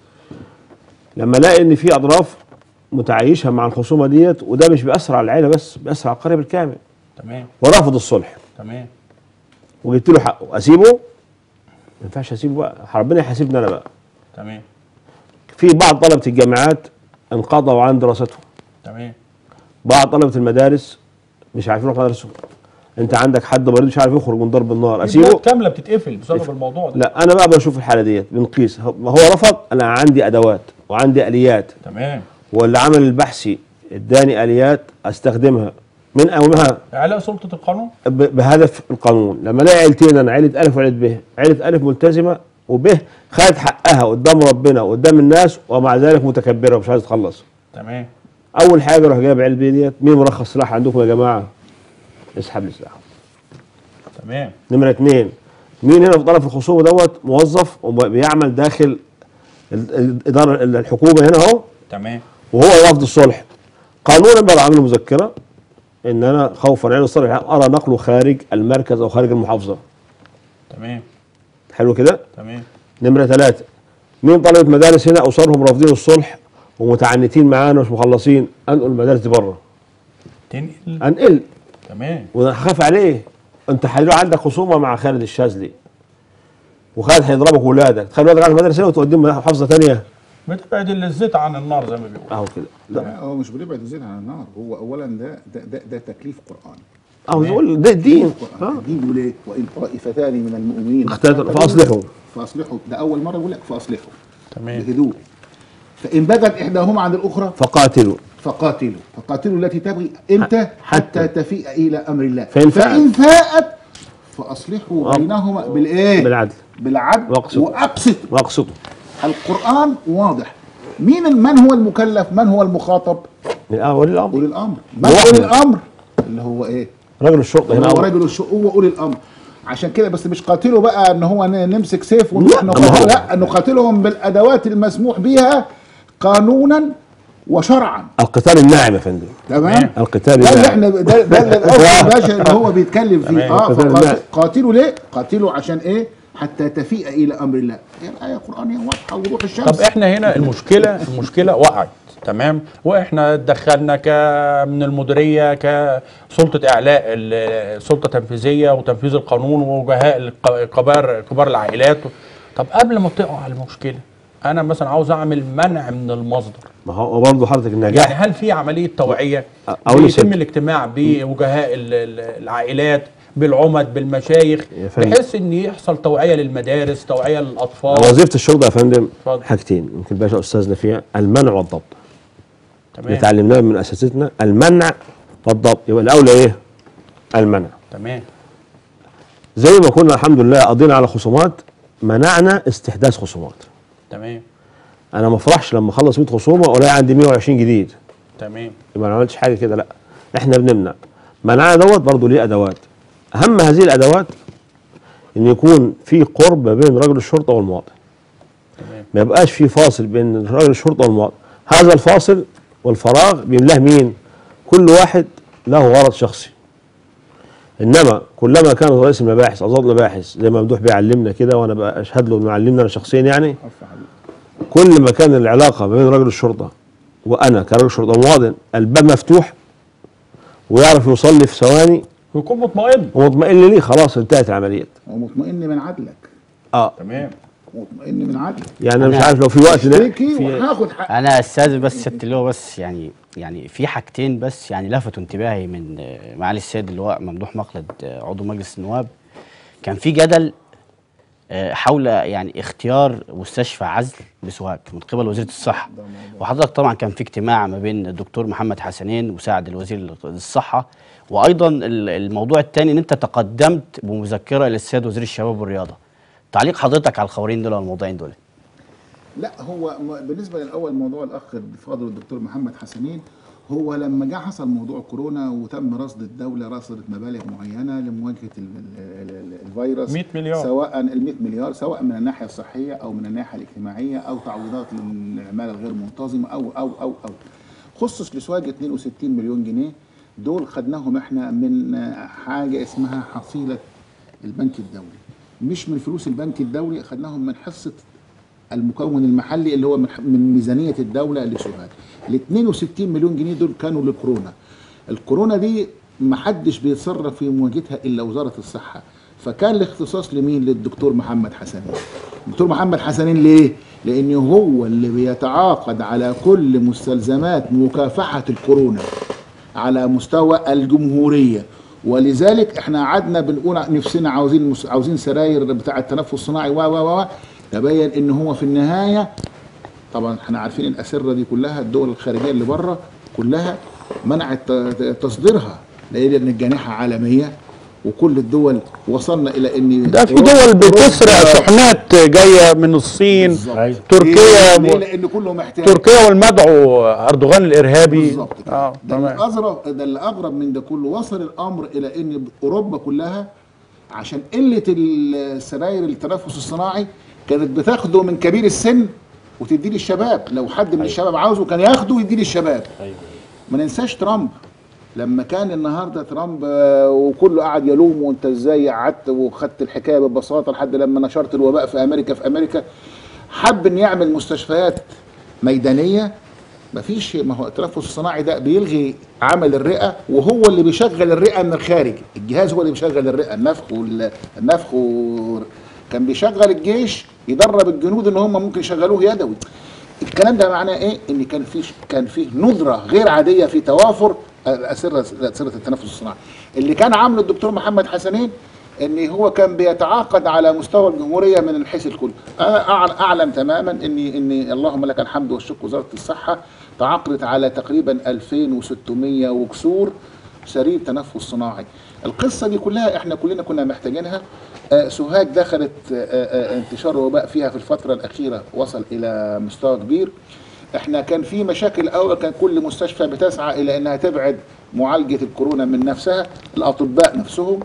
لما الاقي ان في اطراف متعايشه مع الخصومه ديت وده مش بيأثر على العيله بس بيأثر على القريه بالكامل تمام ورافض الصلح تمام وجبت له حقه اسيبه ما ينفعش اسيبه بقى ربنا يحاسبني انا بقى تمام في بعض طلبه الجامعات انقضوا عن دراستهم تمام بعض طلبه المدارس مش عارفين يروحوا مدارسهم انت عندك حد مريض مش عارف يخرج من ضرب النار في اسيبه بلاد كامله بتتقفل بسبب الموضوع ده لا انا بقى بشوف الحاله ديت بنقيس هو هو رفض انا عندي ادوات وعندي اليات تمام واللي عمل البحثي اداني اليات استخدمها من اهمها اعلاء سلطه القانون ب- بهدف القانون لما الاقي عيلتين انا عيله الف وعيله ب عيله الف ملتزمه وب خدت حقها قدام ربنا وقدام الناس ومع ذلك متكبره ومش عايزه تخلص تمام اول حاجه اروح جايب عيله بي ديت مين مرخص سلاح عندكم يا جماعه اسحب لي سلاح تمام نمرة اتنين مين هنا في طرف الخصومة دوت موظف وبيعمل داخل ال- ال- الإدارة ال- الحكومة هنا أهو تمام وهو رافض الصلح قانونا بقى عامل مذكرة إن أنا خوفا على الصلح أرى نقله خارج المركز أو خارج المحافظة تمام حلو كده تمام نمرة ثلاثة مين طلبة مدارس هنا أوصلهم رافضين الصلح ومتعنتين معانا ومش مخلصين أنقل المدارس دي بره تنقل أنقل تمام وأنا هخاف عليه انت حلو عندك خصومه مع خالد الشاذلي وخالد هيضربك ولادك تخلي ولادك على المدرسه وتوديهم محافظه ثانيه بتبعد الزيت عن النار زي ما بيقولوا اهو كده لا لا هو مش بيبعد الزيت عن النار هو اولا ده ده ده, ده تكليف قراني اهو يقول ده دين قرآن. اه دين بيقول ايه وان طائفتان من المؤمنين اختلفوا فاصلحوا فاصلحوا ده اول مره يقول لك فاصلحوا تمام بهدوء فان بغت احداهما عن الاخرى فقاتلوا فقاتلوا فقاتلوا التي تبغي امتى حتى- حتى تفيء الى امر الله فإن فاءت- فان فاءت فاصلحوا بينهما بالايه بالعدل بالعدل واقسطوا. واقسطوا واقسطوا القران واضح مين من هو المكلف من هو المخاطب اه ولي الامر اولي الامر من واحد. اولي الامر اللي هو ايه رجل الشرطه هنا هو أول. رجل الشؤون واولي الامر عشان كده بس مش قاتله بقى ان هو ن- نمسك سيف ونروح لا، نقاتله ما هو- لا نقاتلهم بالادوات المسموح بها قانونا وشرعا القتال الناعم يا فندم تمام القتال ده اللي الناعم احنا ده, ده اللي الأخ الباشا اللي هو بيتكلم فيه تمام. اه القتال فقاتل- الناعم. قاتلوا ليه؟ قاتلوا عشان ايه؟ حتى تفيء الى امر الله هي الايه قرانيه واضحه وضوح الشمس طب احنا هنا المشكله المشكله وقعت تمام واحنا اتدخلنا ك من المديريه كسلطه اعلاء ال- سلطه تنفيذيه وتنفيذ القانون ووجهاء الق- كبار كبار العائلات طب قبل ما تقع المشكله انا مثلا عاوز اعمل منع من المصدر ما هو برضه حضرتك يعني النجاح هل في عمليه توعيه أقول بيتم لسيادتك. الاجتماع بوجهاء ال- ال- العائلات بالعمد بالمشايخ يا فندم. بحيث ان يحصل توعيه للمدارس توعيه للاطفال وظيفه الشرطه يا فندم اتفضل. حاجتين يمكن باشا استاذنا فيها المنع والضبط اللي تمام اتعلمناه من اساتذتنا المنع والضبط يبقى الاولى ايه؟ المنع تمام زي ما كنا الحمد لله قضينا على خصومات منعنا استحداث خصومات تمام انا ما افرحش لما اخلص 100 خصومه والاقي عندي 120 جديد تمام يبقى ما عملتش حاجه كده لا احنا بنمنع منعنا دوت برضه ليه ادوات اهم هذه الادوات ان يكون في قرب ما بين رجل الشرطه والمواطن تمام ما يبقاش في فاصل بين رجل الشرطه والمواطن هذا الفاصل والفراغ بيملاه مين كل واحد له غرض شخصي انما كلما كان رئيس المباحث او ضابط المباحث زي ما ممدوح بيعلمنا كده وانا بقى اشهد له انه علمنا انا شخصيا يعني كل ما كان العلاقه ما بين رجل الشرطه وانا كرجل شرطه مواطن الباب مفتوح ويعرف يوصل لي في ثواني ويكون مطمئن ومطمئن ليه خلاص انتهت العمليه ومطمئن من عدلك اه تمام مطمئن من عدلك يعني انا مش أنا عارف لو في وقت ده اشتكي في وهاخد حق انا استاذ بس سياده اللواء بس يعني يعني في حاجتين بس يعني لفتوا انتباهي من آه، معالي السيد اللواء ممدوح مقلد آه، عضو مجلس النواب كان في جدل آه، حول يعني اختيار مستشفى عزل بسوهاج من قبل وزيره الصحه وحضرتك طبعا كان في اجتماع ما بين الدكتور محمد حسنين مساعد الوزير الصحه وايضا ال- الموضوع الثاني ان انت تقدمت بمذكره للسيد وزير الشباب والرياضه تعليق حضرتك على الخبرين دول والموضوعين دول لا هو م- بالنسبه للاول موضوع الاخ الفاضل الدكتور محمد حسنين هو لما جه حصل موضوع كورونا وتم رصد الدوله رصدت مبالغ معينه لمواجهه ال ال ال الفيروس 100 مليار. سواء ال 100 مليار سواء من الناحيه الصحيه او من الناحيه الاجتماعيه او تعويضات للعماله الغير منتظمه او او او او خصص لسواج 62 مليون جنيه دول خدناهم احنا من آه، حاجه اسمها حصيله البنك الدولي مش من فلوس البنك الدولي خدناهم من حصه المكون المحلي اللي هو من من ميزانيه الدوله لسوهاج ال 62 مليون جنيه دول كانوا للكورونا الكورونا دي ما حدش بيتصرف في مواجهتها الا وزاره الصحه فكان الاختصاص لمين للدكتور محمد حسنين الدكتور محمد حسنين ليه لان هو اللي بيتعاقد على كل مستلزمات مكافحه الكورونا على مستوى الجمهوريه ولذلك احنا قعدنا بنقول نفسنا عاوزين مس- عاوزين سراير بتاع التنفس الصناعي و و و تبين ان هو في النهايه طبعا احنا عارفين الاسره دي كلها الدول الخارجيه اللي بره كلها منعت ت- تصديرها لان الجانحه عالميه وكل الدول وصلنا الى ان ده في أوروبا- دول بتسرق أوروبا- شحنات جايه من الصين بالظبط. تركيا ليه؟ و- لان كله محتاج تركيا والمدعو اردوغان الارهابي بالظبط كده اه ده تمام الاغرب ده اللي اغرب من ده كله وصل الامر الى ان اوروبا كلها عشان قله السراير التنفس الصناعي كانت بتاخده من كبير السن وتديه للشباب لو حد من الشباب عاوزه كان ياخده ويديه للشباب ما ننساش ترامب لما كان النهارده ترامب آه، وكله قعد يلوم وانت ازاي قعدت وخدت الحكايه ببساطه لحد لما نشرت الوباء في امريكا في امريكا حب ان يعمل مستشفيات ميدانيه مفيش ما هو التنفس الصناعي ده بيلغي عمل الرئه وهو اللي بيشغل الرئه من الخارج الجهاز هو اللي بيشغل الرئه النفخ وال- النفخ و... كان بيشغل الجيش يدرب الجنود ان هم ممكن يشغلوه يدوي الكلام ده معناه ايه ان كان في كان في ندره غير عاديه في توافر الاسره اسره التنفس الصناعي اللي كان عامله الدكتور محمد حسنين ان هو كان بيتعاقد على مستوى الجمهوريه من الحيث الكلي انا أعل- اعلم تماما ان ان اللهم لك الحمد والشكر وزاره الصحه تعاقدت على تقريبا 2600 وكسور سرير تنفس صناعي القصه دي كلها احنا كلنا كنا محتاجينها آه، سوهاج دخلت آه، آه، انتشار الوباء فيها في الفتره الاخيره وصل الى مستوى كبير احنا كان في مشاكل الاول كان كل مستشفى بتسعى الى انها تبعد معالجه الكورونا من نفسها الاطباء نفسهم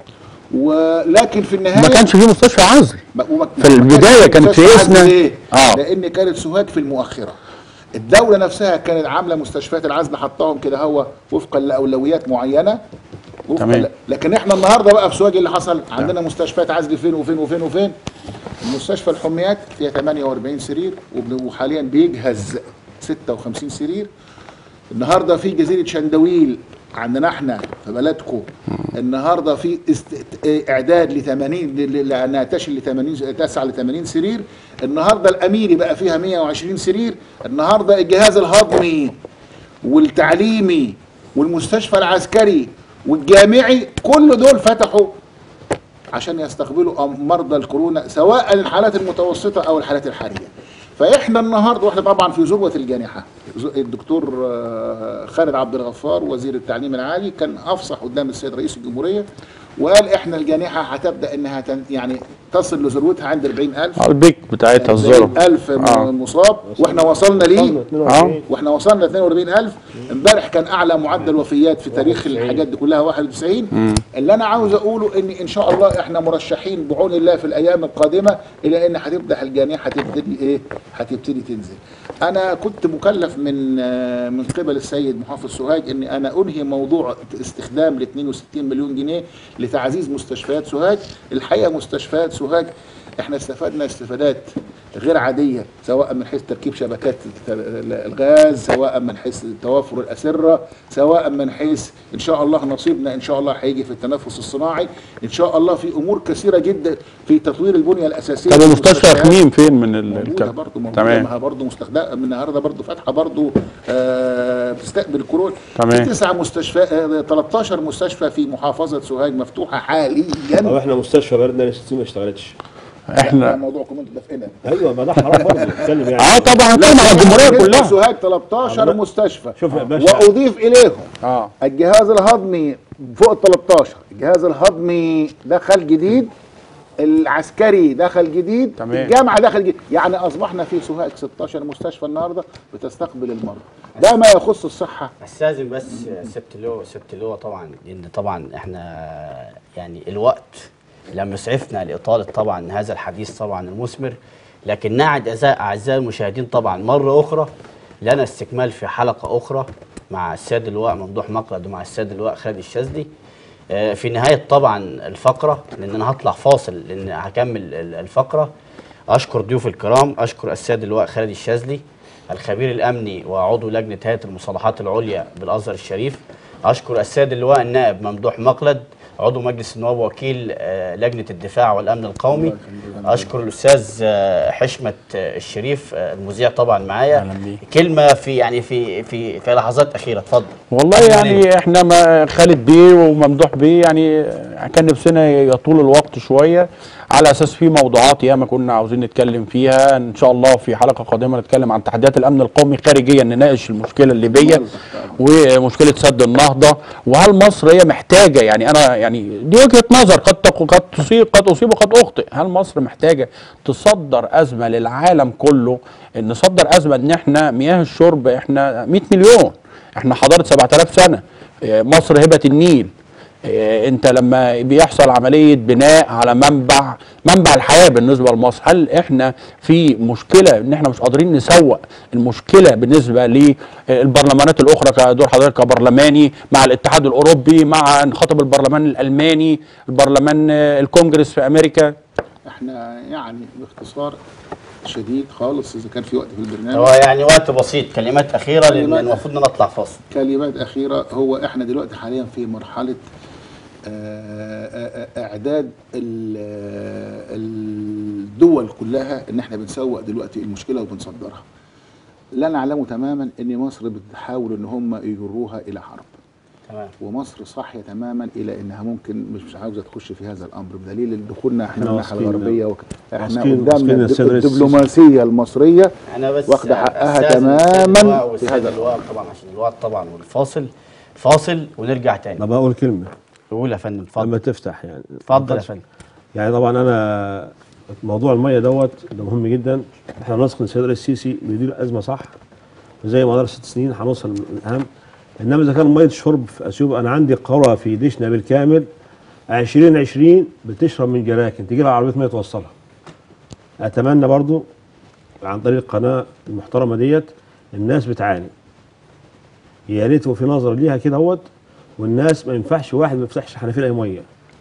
ولكن في النهايه ما كانش في مستشفى عزل ما- وما- في البداية ما كان كانش في مستشفى إسنا- عزل ليه؟ آه. لان كانت سوهاج في المؤخره الدوله نفسها كانت عامله مستشفيات العزل حطاهم كده هو وفقا لاولويات معينه وفقا تمام. ل- لكن احنا النهارده بقى في سوهاج اللي حصل عندنا مستشفيات عزل فين وفين وفين وفين مستشفى الحميات فيها 48 سرير وبن- وحاليا بيجهز 56 سرير النهارده في جزيره شندويل عندنا احنا في بلدكم النهارده في است... اعداد ل 80 ل- لانها تشل ل 80 تسعى ل 80 سرير النهارده الاميري بقى فيها 120 سرير النهارده الجهاز الهضمي والتعليمي والمستشفى العسكري والجامعي كل دول فتحوا عشان يستقبلوا أم- مرضى الكورونا سواء الحالات المتوسطه او الحالات الحرجه فاحنا النهارده واحنا طبعا في ذروه الجانحه ز- الدكتور آه، خالد عبد الغفار وزير التعليم العالي كان افصح قدام السيد رئيس الجمهوريه وقال احنا الجانحه هتبدا انها تن يعني تصل لذروتها عند 40000 البيك بتاعتها الذره 40000 م- آه. مصاب واحنا وصلنا ليه 42 واحنا وصلنا 42000 امبارح كان اعلى معدل وفيات في تاريخ الحاجات دي كلها 91 اللي انا عاوز اقوله ان ان شاء الله احنا مرشحين بعون الله في الايام القادمه الى ان هتبدا الجانحه هتبتدي ايه هتبتدي تنزل انا كنت مكلف من آه، من قبل السيد محافظ سوهاج ان انا انهي موضوع استخدام ل 62 مليون جنيه لتعزيز مستشفيات سوهاج الحقيقه مستشفيات سوهاج احنا استفدنا استفادات غير عاديه سواء من حيث تركيب شبكات الغاز سواء من حيث توافر الاسره سواء من حيث ان شاء الله نصيبنا ان شاء الله هيجي في التنفس الصناعي ان شاء الله في امور كثيره جدا في تطوير البنيه الاساسيه طب في المستشفى المستشفيات. يخمين فين من ال- موجوده الكلام برضه موجوده تمام ما برضه مستخدمه من النهارده برضه فاتحه برضه آه بتستقبل كورونا تمام. في تسع مستشفى آه 13 مستشفى في محافظه سوهاج مفتوحه طب حاليا احنا مستشفى بلدنا لسه ما اشتغلتش ده احنا موضوعكم انتوا دافئينها ايوه ما ده حرام برضه نتكلم يعني اه طبعا طبعا على الجمهوريه بالنسبة كلها لسوهاج 13 لا. مستشفى شوف يا باشا. واضيف اليهم اه الجهاز الهضمي فوق ال 13 الجهاز الهضمي دخل جديد العسكري دخل جديد تمام. الجامعه دخل جديد يعني اصبحنا في سوهاج 16 مستشفى النهارده بتستقبل المرضى ده ما يخص الصحه استاذن بس سبت له سبت له طبعا لان طبعا احنا يعني الوقت لم يسعفنا لاطاله طبعا هذا الحديث طبعا المثمر لكن نعد أعزائي- اعزائي المشاهدين طبعا مره اخرى لنا استكمال في حلقه اخرى مع السيد اللواء ممدوح مقلد ومع السيد اللواء خالد الشاذلي آه، في نهايه طبعا الفقره لان انا هطلع فاصل لان هكمل ال- الفقره اشكر ضيوف الكرام اشكر السيد اللواء خالد الشاذلي الخبير الامني وعضو لجنه هيئه المصالحات العليا بالازهر الشريف اشكر السيد اللواء النائب ممدوح مقلد عضو مجلس النواب وكيل آه، لجنه الدفاع والامن القومي اشكر الاستاذ آه، حشمت آه، الشريف آه، المذيع طبعا معايا أهلا بيك. كلمه في يعني في في في لحظات اخيره اتفضل والله يعني احنا ما خالد بيه وممدوح بيه يعني كان نفسنا يطول الوقت شويه على اساس في موضوعات ياما كنا عاوزين نتكلم فيها ان شاء الله في حلقه قادمه نتكلم عن تحديات الامن القومي خارجيا نناقش المشكله الليبيه ومشكله سد النهضه وهل مصر هي محتاجه يعني انا يعني دي وجهه نظر قد تق- قد تصيب قد اصيب وقد اخطئ هل مصر محتاجه تصدر ازمه للعالم كله ان نصدر ازمه ان احنا مياه الشرب احنا 100 مليون احنا حضاره 7000 سنه إيه، مصر هبه النيل إيه، انت لما بيحصل عمليه بناء على منبع منبع الحياه بالنسبه لمصر هل احنا في مشكله ان احنا مش قادرين نسوق المشكله بالنسبه للبرلمانات الاخرى كدور حضرتك كبرلماني مع الاتحاد الاوروبي مع نخاطب البرلمان الالماني البرلمان آه، الكونجرس في امريكا احنا يعني باختصار شديد خالص اذا كان في وقت في البرنامج هو يعني وقت بسيط كلمات اخيره لان كلمات- المفروض ان نطلع فاصل كلمات أخيرة هو إحنا دلوقتي حاليا في مرحلة آه، آه، آه، إعداد ال- آه، الدول كلها إن إحنا بنسوق دلوقتي المشكلة وبنصدرها. لا نعلم تماما إن مصر بتحاول إن هم يجروها إلى حرب. تمام ومصر صاحية تماما إلى إنها ممكن مش مش عاوزة تخش في هذا الأمر بدليل دخولنا إحنا إحنا من الناحية واثقين- الغربية وك... إحنا واثقين- قدامنا واثقين الد- السيد رئيس السيسي. الدبلوماسية المصرية انا بس واخدة حقها أستاذن السيد تماماً اللواء في والسيد هذا اللواء طبعا عشان الوقت طبعا والفاصل فاصل ونرجع تاني طب اقول كلمه قول يا فندم لما اتفضل تفتح يعني اتفضل يا فندم يعني طبعا انا موضوع الميه دوت ده مهم جدا احنا نثق ان السيد الرئيس السيسي بيدير الازمه صح وزي ما دار ست سنين هنوصل للاهم انما اذا كان ميه شرب في اثيوبيا انا عندي قرى في ديشنا بالكامل 2020 بتشرب من جراكن تجي لها عربيه ميه توصلها اتمنى برضو عن طريق القناه المحترمه ديت الناس بتعاني يا ريت يبقى في نظر ليها كده اهوت والناس ما ينفعش واحد ما يفتحش حنفيه اي ميه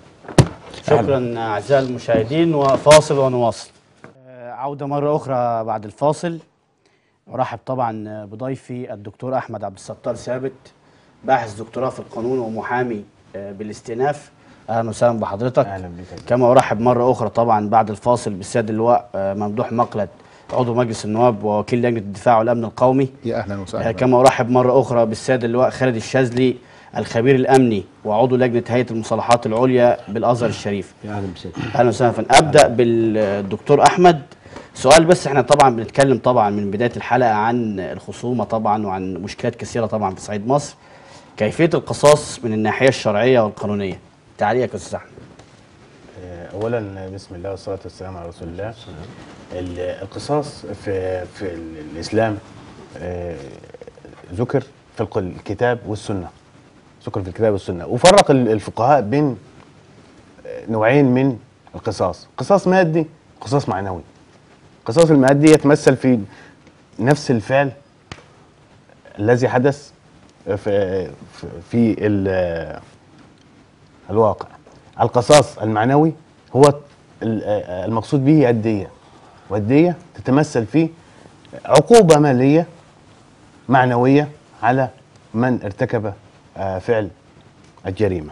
شكرا اعزائي المشاهدين وفاصل ونواصل آه، عوده مره اخرى بعد الفاصل ارحب طبعا بضيفي الدكتور احمد عبد الستار ثابت باحث دكتوراه في القانون ومحامي آه، بالاستئناف اهلا وسهلا بحضرتك اهلا بك كما ارحب مره اخرى طبعا بعد الفاصل بالسيد اللواء آه، ممدوح مقلد عضو مجلس النواب ووكيل لجنه الدفاع والامن القومي يا أهلا آه، وسهلا كما ارحب مره اخرى بالسيد اللواء خالد الشاذلي الخبير الامني وعضو لجنه هيئه المصالحات العليا بالازهر الشريف يا اهلا بسيدي اهلا وسهلا فندم. ابدا بالدكتور احمد سؤال بس احنا طبعا بنتكلم طبعا من بدايه الحلقه عن الخصومه طبعا وعن مشكلات كثيره طبعا في صعيد مصر كيفيه القصاص من الناحيه الشرعيه والقانونيه تعليقك يا استاذ احمد آه، اولا بسم الله والصلاه والسلام على رسول الله ال- القصاص في في ال- الاسلام آه، ذكر في الق- الكتاب والسنه ذكر في الكتاب والسنه وفرق ال- الفقهاء بين آه، نوعين من القصاص قصاص مادي قصاص معنوي القصاص المادي يتمثل في نفس الفعل الذي حدث في في- في ال- الواقع القصاص المعنوي هو ال- آه، المقصود به الدية والدية تتمثل في عقوبة مالية معنوية على من ارتكب آه، فعل الجريمة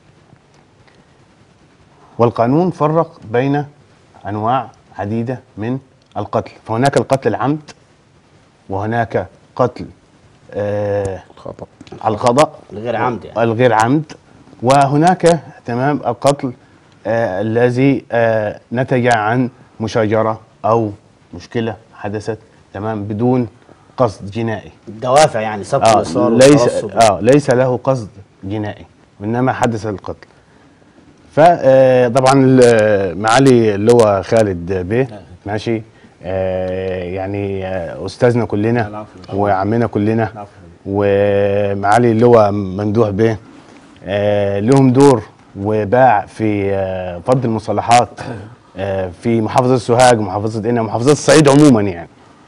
والقانون فرق بين أنواع عديدة من القتل فهناك القتل العمد وهناك قتل آه، خطأ الخطأ الغير عمد يعني الغير عمد وهناك تمام القتل آه الذي آه نتج عن مشاجرة أو مشكلة حدثت تمام بدون قصد جنائي الدوافع يعني سبق آه الاصرار ليس والترصد. آه ليس له قصد جنائي وإنما حدث القتل فطبعا معالي اللي هو خالد بيه ماشي آه يعني آه استاذنا كلنا العفو. وعمنا كلنا العفو. ومعالي اللي هو ممدوح بيه آه لهم دور وباع في آه فض المصالحات آه في محافظه سوهاج ومحافظه قنا ومحافظات الصعيد عموما يعني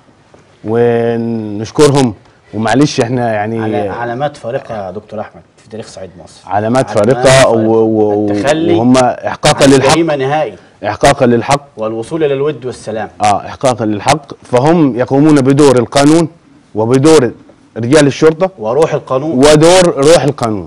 ونشكرهم ومعلش احنا يعني على علامات فارقه يا دكتور احمد في تاريخ صعيد مصر علامات علامات فارقه و- و- التخلي وهم احقاقا عن للحق الجريمه نهائي احقاقا للحق والوصول الى الود والسلام اه احقاقا للحق فهم يقومون بدور القانون وبدور رجال الشرطه وروح القانون ودور روح القانون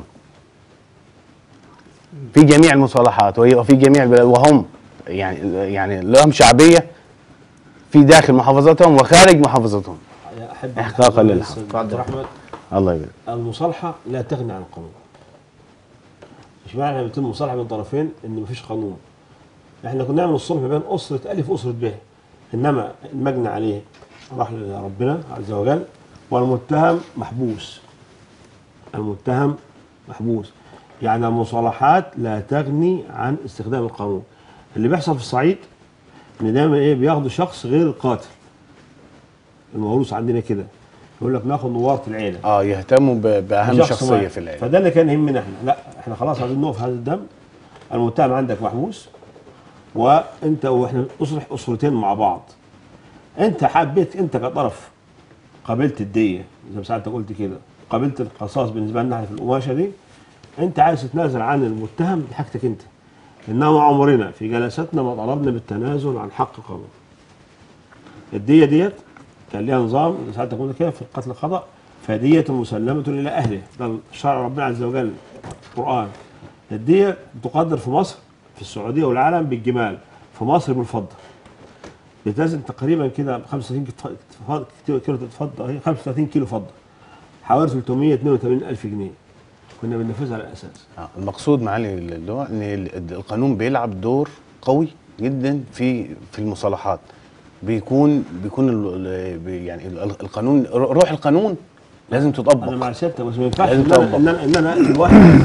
في جميع المصالحات وهي- وفي جميع البلاد وهم يعني يعني لهم شعبيه في داخل محافظتهم وخارج محافظتهم احب إحقاقاً للحق. اتفضل اتفضل. احمد الله يبارك المصالحه لا تغني عن القانون مش معنى ان بيتم مصالحه بين طرفين ان مفيش قانون احنا كنا نعمل الصلح ما بين اسره الف واسره ب انما المجني عليه راح لربنا عز وجل والمتهم محبوس المتهم محبوس يعني المصالحات لا تغني عن استخدام القانون اللي بيحصل في الصعيد ان دايما ايه بياخدوا شخص غير القاتل الموروث عندنا كده يقول لك ناخد نوارة العيله اه يهتموا ب- باهم شخص شخصيه واحد. في العيله فده اللي كان يهمنا احنا لا احنا خلاص عايزين نقف هذا الدم المتهم عندك محبوس وانت واحنا نصلح اسرتين مع بعض انت حبيت انت كطرف قبلت الديه زي ما ساعتك قلت كده قبلت القصاص بالنسبه لنا احنا في القماشه دي انت عايز تتنازل عن المتهم دي حاجتك انت انما عمرنا في جلساتنا ما طلبنا بالتنازل عن حق قانون الديه ديت كان ليها نظام ساعات تكون كده في القتل الخطا فديه مسلمه الى اهله ده شرع ربنا عز وجل القران الديه بتقدر في مصر في السعوديه والعالم بالجمال في مصر بالفضه بتزن تقريبا كده 35 كت- فض- كيلو كيلو فضه هي 35 كيلو فضه حوالي 382 الف جنيه كنا بننفذها على الاساس آه، المقصود معالي اللواء ان ال- القانون بيلعب دور قوي جدا في في المصالحات بيكون بيكون ال- ال- بي- يعني ال- القانون روح القانون لازم تطبق انا مع سيادتك بس ما ينفعش لازم ان انا تطبق. ان انا, إن أنا أقتل واحد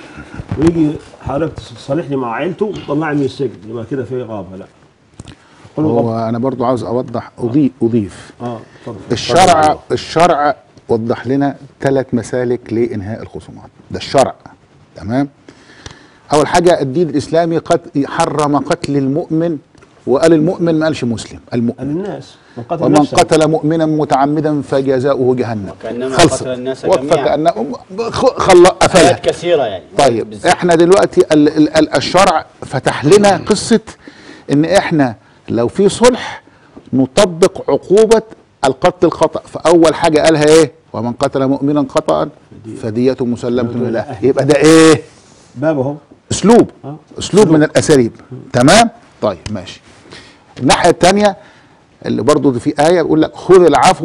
ويجي حضرتك تصالحني مع عيلته وتطلعني من السجن يبقى كده في غابه لا قانون غابة. هو انا برضو عاوز اوضح اضيف اضيف اه اتفضل الشرع الشرع وضح لنا ثلاث مسالك لانهاء الخصومات ده الشرع تمام اول حاجه الدين الاسلامي قد حرم قتل المؤمن وقال المؤمن ما قالش مسلم قال المؤمن الناس من قتل ومن نفسه قتل مؤمنا متعمدا فجزاؤه جهنم وكأنما خلصت. قتل الناس وقف جميعا. كأنه خ- خل قفلها آيات كثيرة يعني طيب بالذات. احنا دلوقتي ال ال ال الشرع فتح لنا قصه ان احنا لو في صلح نطبق عقوبه القتل الخطا فاول حاجه قالها ايه ومن قتل مؤمنا خطا فدية مسلمة له يبقى ده ايه بابهم اسلوب آه. اسلوب من الاساليب تمام طيب ماشي الناحيه الثانيه اللي برضو في ايه بيقول لك خذ العفو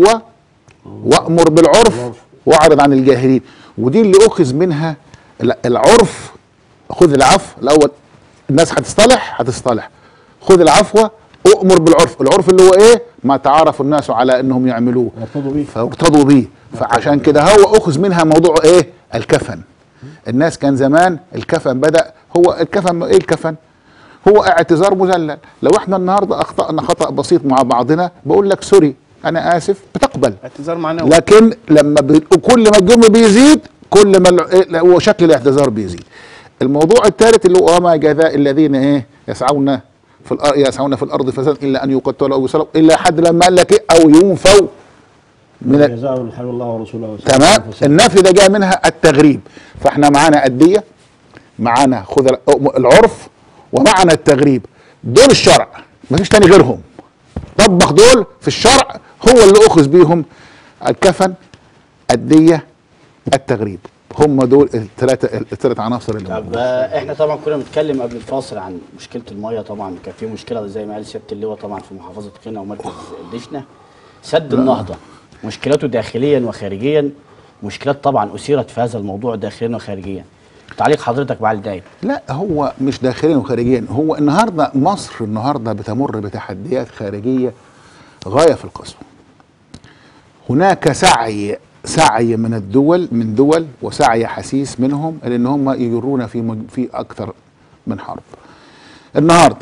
وامر بالعرف واعرض عن الجاهلين ودي اللي اخذ منها ال- العرف خذ العفو الاول الناس هتصطلح هتصطلح خذ العفو اؤمر بالعرف العرف اللي هو ايه ما تعارف الناس على انهم يعملوه يرتضوا بيه فاقتضوا بيه فعشان كده هو اخذ منها موضوع ايه الكفن الناس كان زمان الكفن بدا هو الكفن ايه الكفن هو اعتذار مذلل لو احنا النهارده اخطانا خطا بسيط مع بعضنا بقول لك سوري انا اسف بتقبل اعتذار معنوي لكن لما بي... كل ما الجرم بيزيد كل ما ال- إيه، هو شكل الاعتذار بيزيد الموضوع الثالث اللي هو وما جزاء الذين ايه يسعون في الارض يسعون في الارض فساد الا ان يقتلوا او يصلوا الا حد لما قال لك إيه؟ او ينفوا من ال- جزاء من حلو الله ورسوله تمام النفي ده جاء منها التغريب فاحنا معانا الدية معانا خذ ال- العرف ومعنا التغريب دول الشرع مفيش تاني غيرهم طبق دول في الشرع هو اللي اخذ بيهم الكفن الدية التغريب هم دول الثلاثة الثلاث عناصر اللي طب موجودين. آه، احنا طبعا كنا بنتكلم قبل الفاصل عن مشكله الميه طبعا كان في مشكله زي ما قال سياده اللواء طبعا في محافظه قنا ومركز دشنه سد النهضه مشكلاته داخليا وخارجيا مشكلات طبعا اثيرت في هذا الموضوع داخليا وخارجيا تعليق حضرتك بعد الداية لا هو مش داخليا وخارجيا هو النهارده مصر النهارده بتمر بتحديات خارجيه غايه في القسوه هناك سعي سعي من الدول من دول وسعي حسيس منهم لان هم يجرونا في مج- في اكثر من حرب النهارده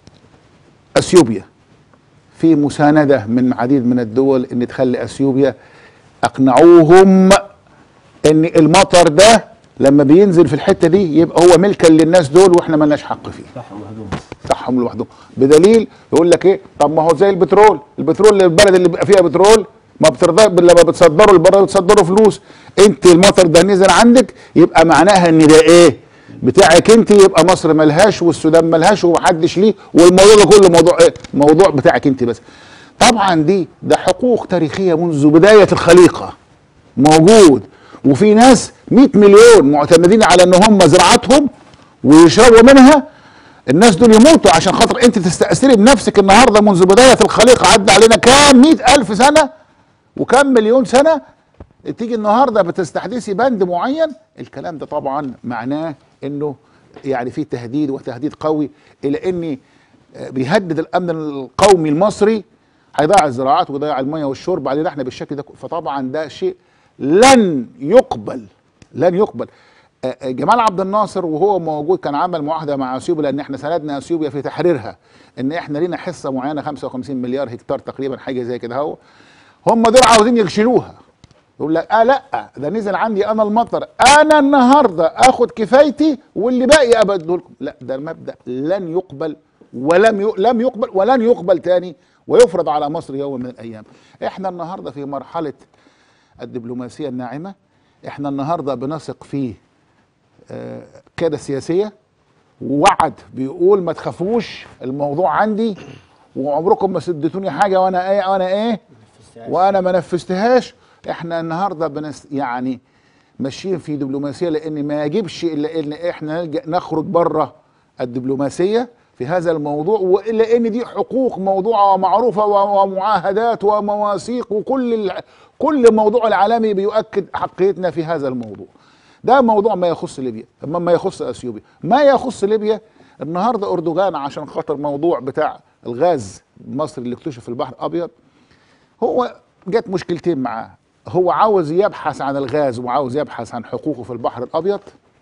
اثيوبيا في مسانده من عديد من الدول ان تخلي اثيوبيا اقنعوهم ان المطر ده لما بينزل في الحته دي يبقى هو ملكا للناس دول واحنا مالناش حق فيه صح ومهدوم بتاعهم لوحدهم بدليل يقول لك ايه طب ما هو زي البترول البترول اللي البلد اللي بيبقى فيها بترول ما بترضى لما بتصدروا لبره بتصدروا فلوس انت المطر ده نزل عندك يبقى معناها ان ده ايه بتاعك انت يبقى مصر ملهاش والسودان ملهاش ومحدش ليه والموضوع ده كله موضوع ايه موضوع بتاعك انت بس طبعا دي ده حقوق تاريخيه منذ بدايه الخليقه موجود وفي ناس 100 مليون معتمدين على ان هم زراعتهم ويشربوا منها الناس دول يموتوا عشان خاطر انت تستأثري بنفسك النهارده منذ بداية الخليقة عدى علينا كام مئة ألف سنة وكم مليون سنة تيجي النهارده بتستحدثي بند معين الكلام ده طبعا معناه انه يعني في تهديد وتهديد قوي الى ان آه، بيهدد الامن القومي المصري هيضيع الزراعات ويضيع الميه والشرب علينا احنا بالشكل ده فطبعا ده شيء لن يقبل لن يقبل آه، آه، جمال عبد الناصر وهو موجود كان عمل معاهده مع اثيوبيا لان احنا ساندنا اثيوبيا في تحريرها ان احنا لينا حصه معينه 55 مليار هكتار تقريبا حاجه زي كده اهو هم دول عاوزين يغشلوها يقول لك اه لا ده نزل عندي انا المطر انا النهارده اخد كفايتي واللي باقي ابدله لكم لا ده المبدا لن يقبل ولم ي... لم يقبل ولن يقبل تاني ويفرض على مصر يوم من الايام احنا النهارده في مرحله الدبلوماسيه الناعمه احنا النهارده بنثق في آه، قياده سياسيه ووعد بيقول ما تخافوش الموضوع عندي وعمركم ما سدتوني حاجه وانا ايه وانا ايه وانا ما نفذتهاش احنا النهارده بنس يعني ماشيين في دبلوماسيه لان ما يجبش الا ان احنا نلجأ نخرج بره الدبلوماسيه في هذا الموضوع والا ان دي حقوق موضوعه ومعروفه و- ومعاهدات ومواثيق وكل ال- كل موضوع العالمي بيؤكد حقيتنا في هذا الموضوع ده موضوع ما يخص ليبيا اما ما يخص اثيوبيا ما يخص ليبيا النهارده اردوغان عشان خاطر موضوع بتاع الغاز المصري اللي اكتشف في البحر الابيض هو جت مشكلتين معاه هو عاوز يبحث عن الغاز وعاوز يبحث عن حقوقه في البحر الابيض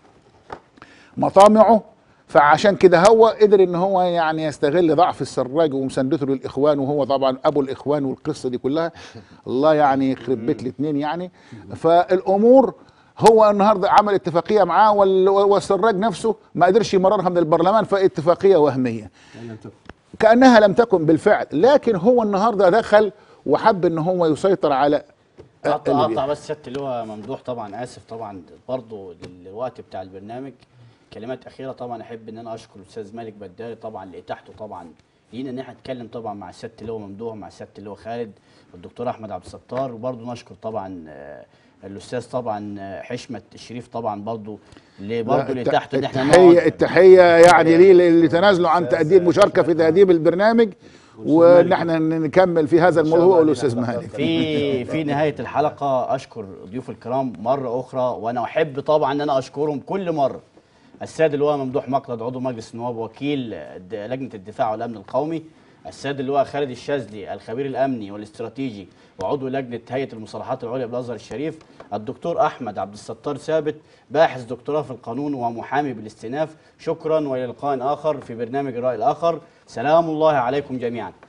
مطامعه فعشان كده هو قدر ان هو يعني يستغل ضعف السراج ومساندته للاخوان وهو طبعا ابو الاخوان والقصه دي كلها الله يعني يخرب بيت الاثنين يعني فالامور هو النهارده عمل اتفاقيه معاه وال- والسراج نفسه ما قدرش يمررها من البرلمان فاتفاقيه وهميه كانها لم تكن بالفعل لكن هو النهارده دخل وحب ان هو يسيطر على قطع اللي قطع بس سياده اللي هو ممدوح طبعا اسف طبعا برضه للوقت بتاع البرنامج كلمات اخيره طبعا احب ان انا اشكر الاستاذ مالك بداري طبعا لاتاحته طبعا لينا ان احنا نتكلم طبعا مع سياده اللي هو ممدوح مع سياده اللي هو خالد والدكتور احمد عبد الستار وبرضه نشكر طبعا آه، الاستاذ طبعا آه، حشمت الشريف طبعا برضه اللي برضه الت- لاتاحته ان احنا التحيه نقعد التحيه يعني ليه اللي تنازلوا عن تقديم المشاركه في تهذيب البرنامج وان احنا نكمل في هذا الموضوع والاستاذ مهاني في في نهايه الحلقه اشكر ضيوف الكرام مره اخرى وانا احب طبعا ان انا اشكرهم كل مره السيد اللواء ممدوح مقلد عضو مجلس النواب وكيل الد- لجنه الدفاع والامن القومي السيد اللواء خالد الشاذلي الخبير الامني والاستراتيجي وعضو لجنه هيئه المصالحات العليا بالازهر الشريف الدكتور احمد عبد الستار ثابت باحث دكتوراه في القانون ومحامي بالاستئناف شكرا والى لقاء اخر في برنامج الراي الاخر سلام الله عليكم جميعا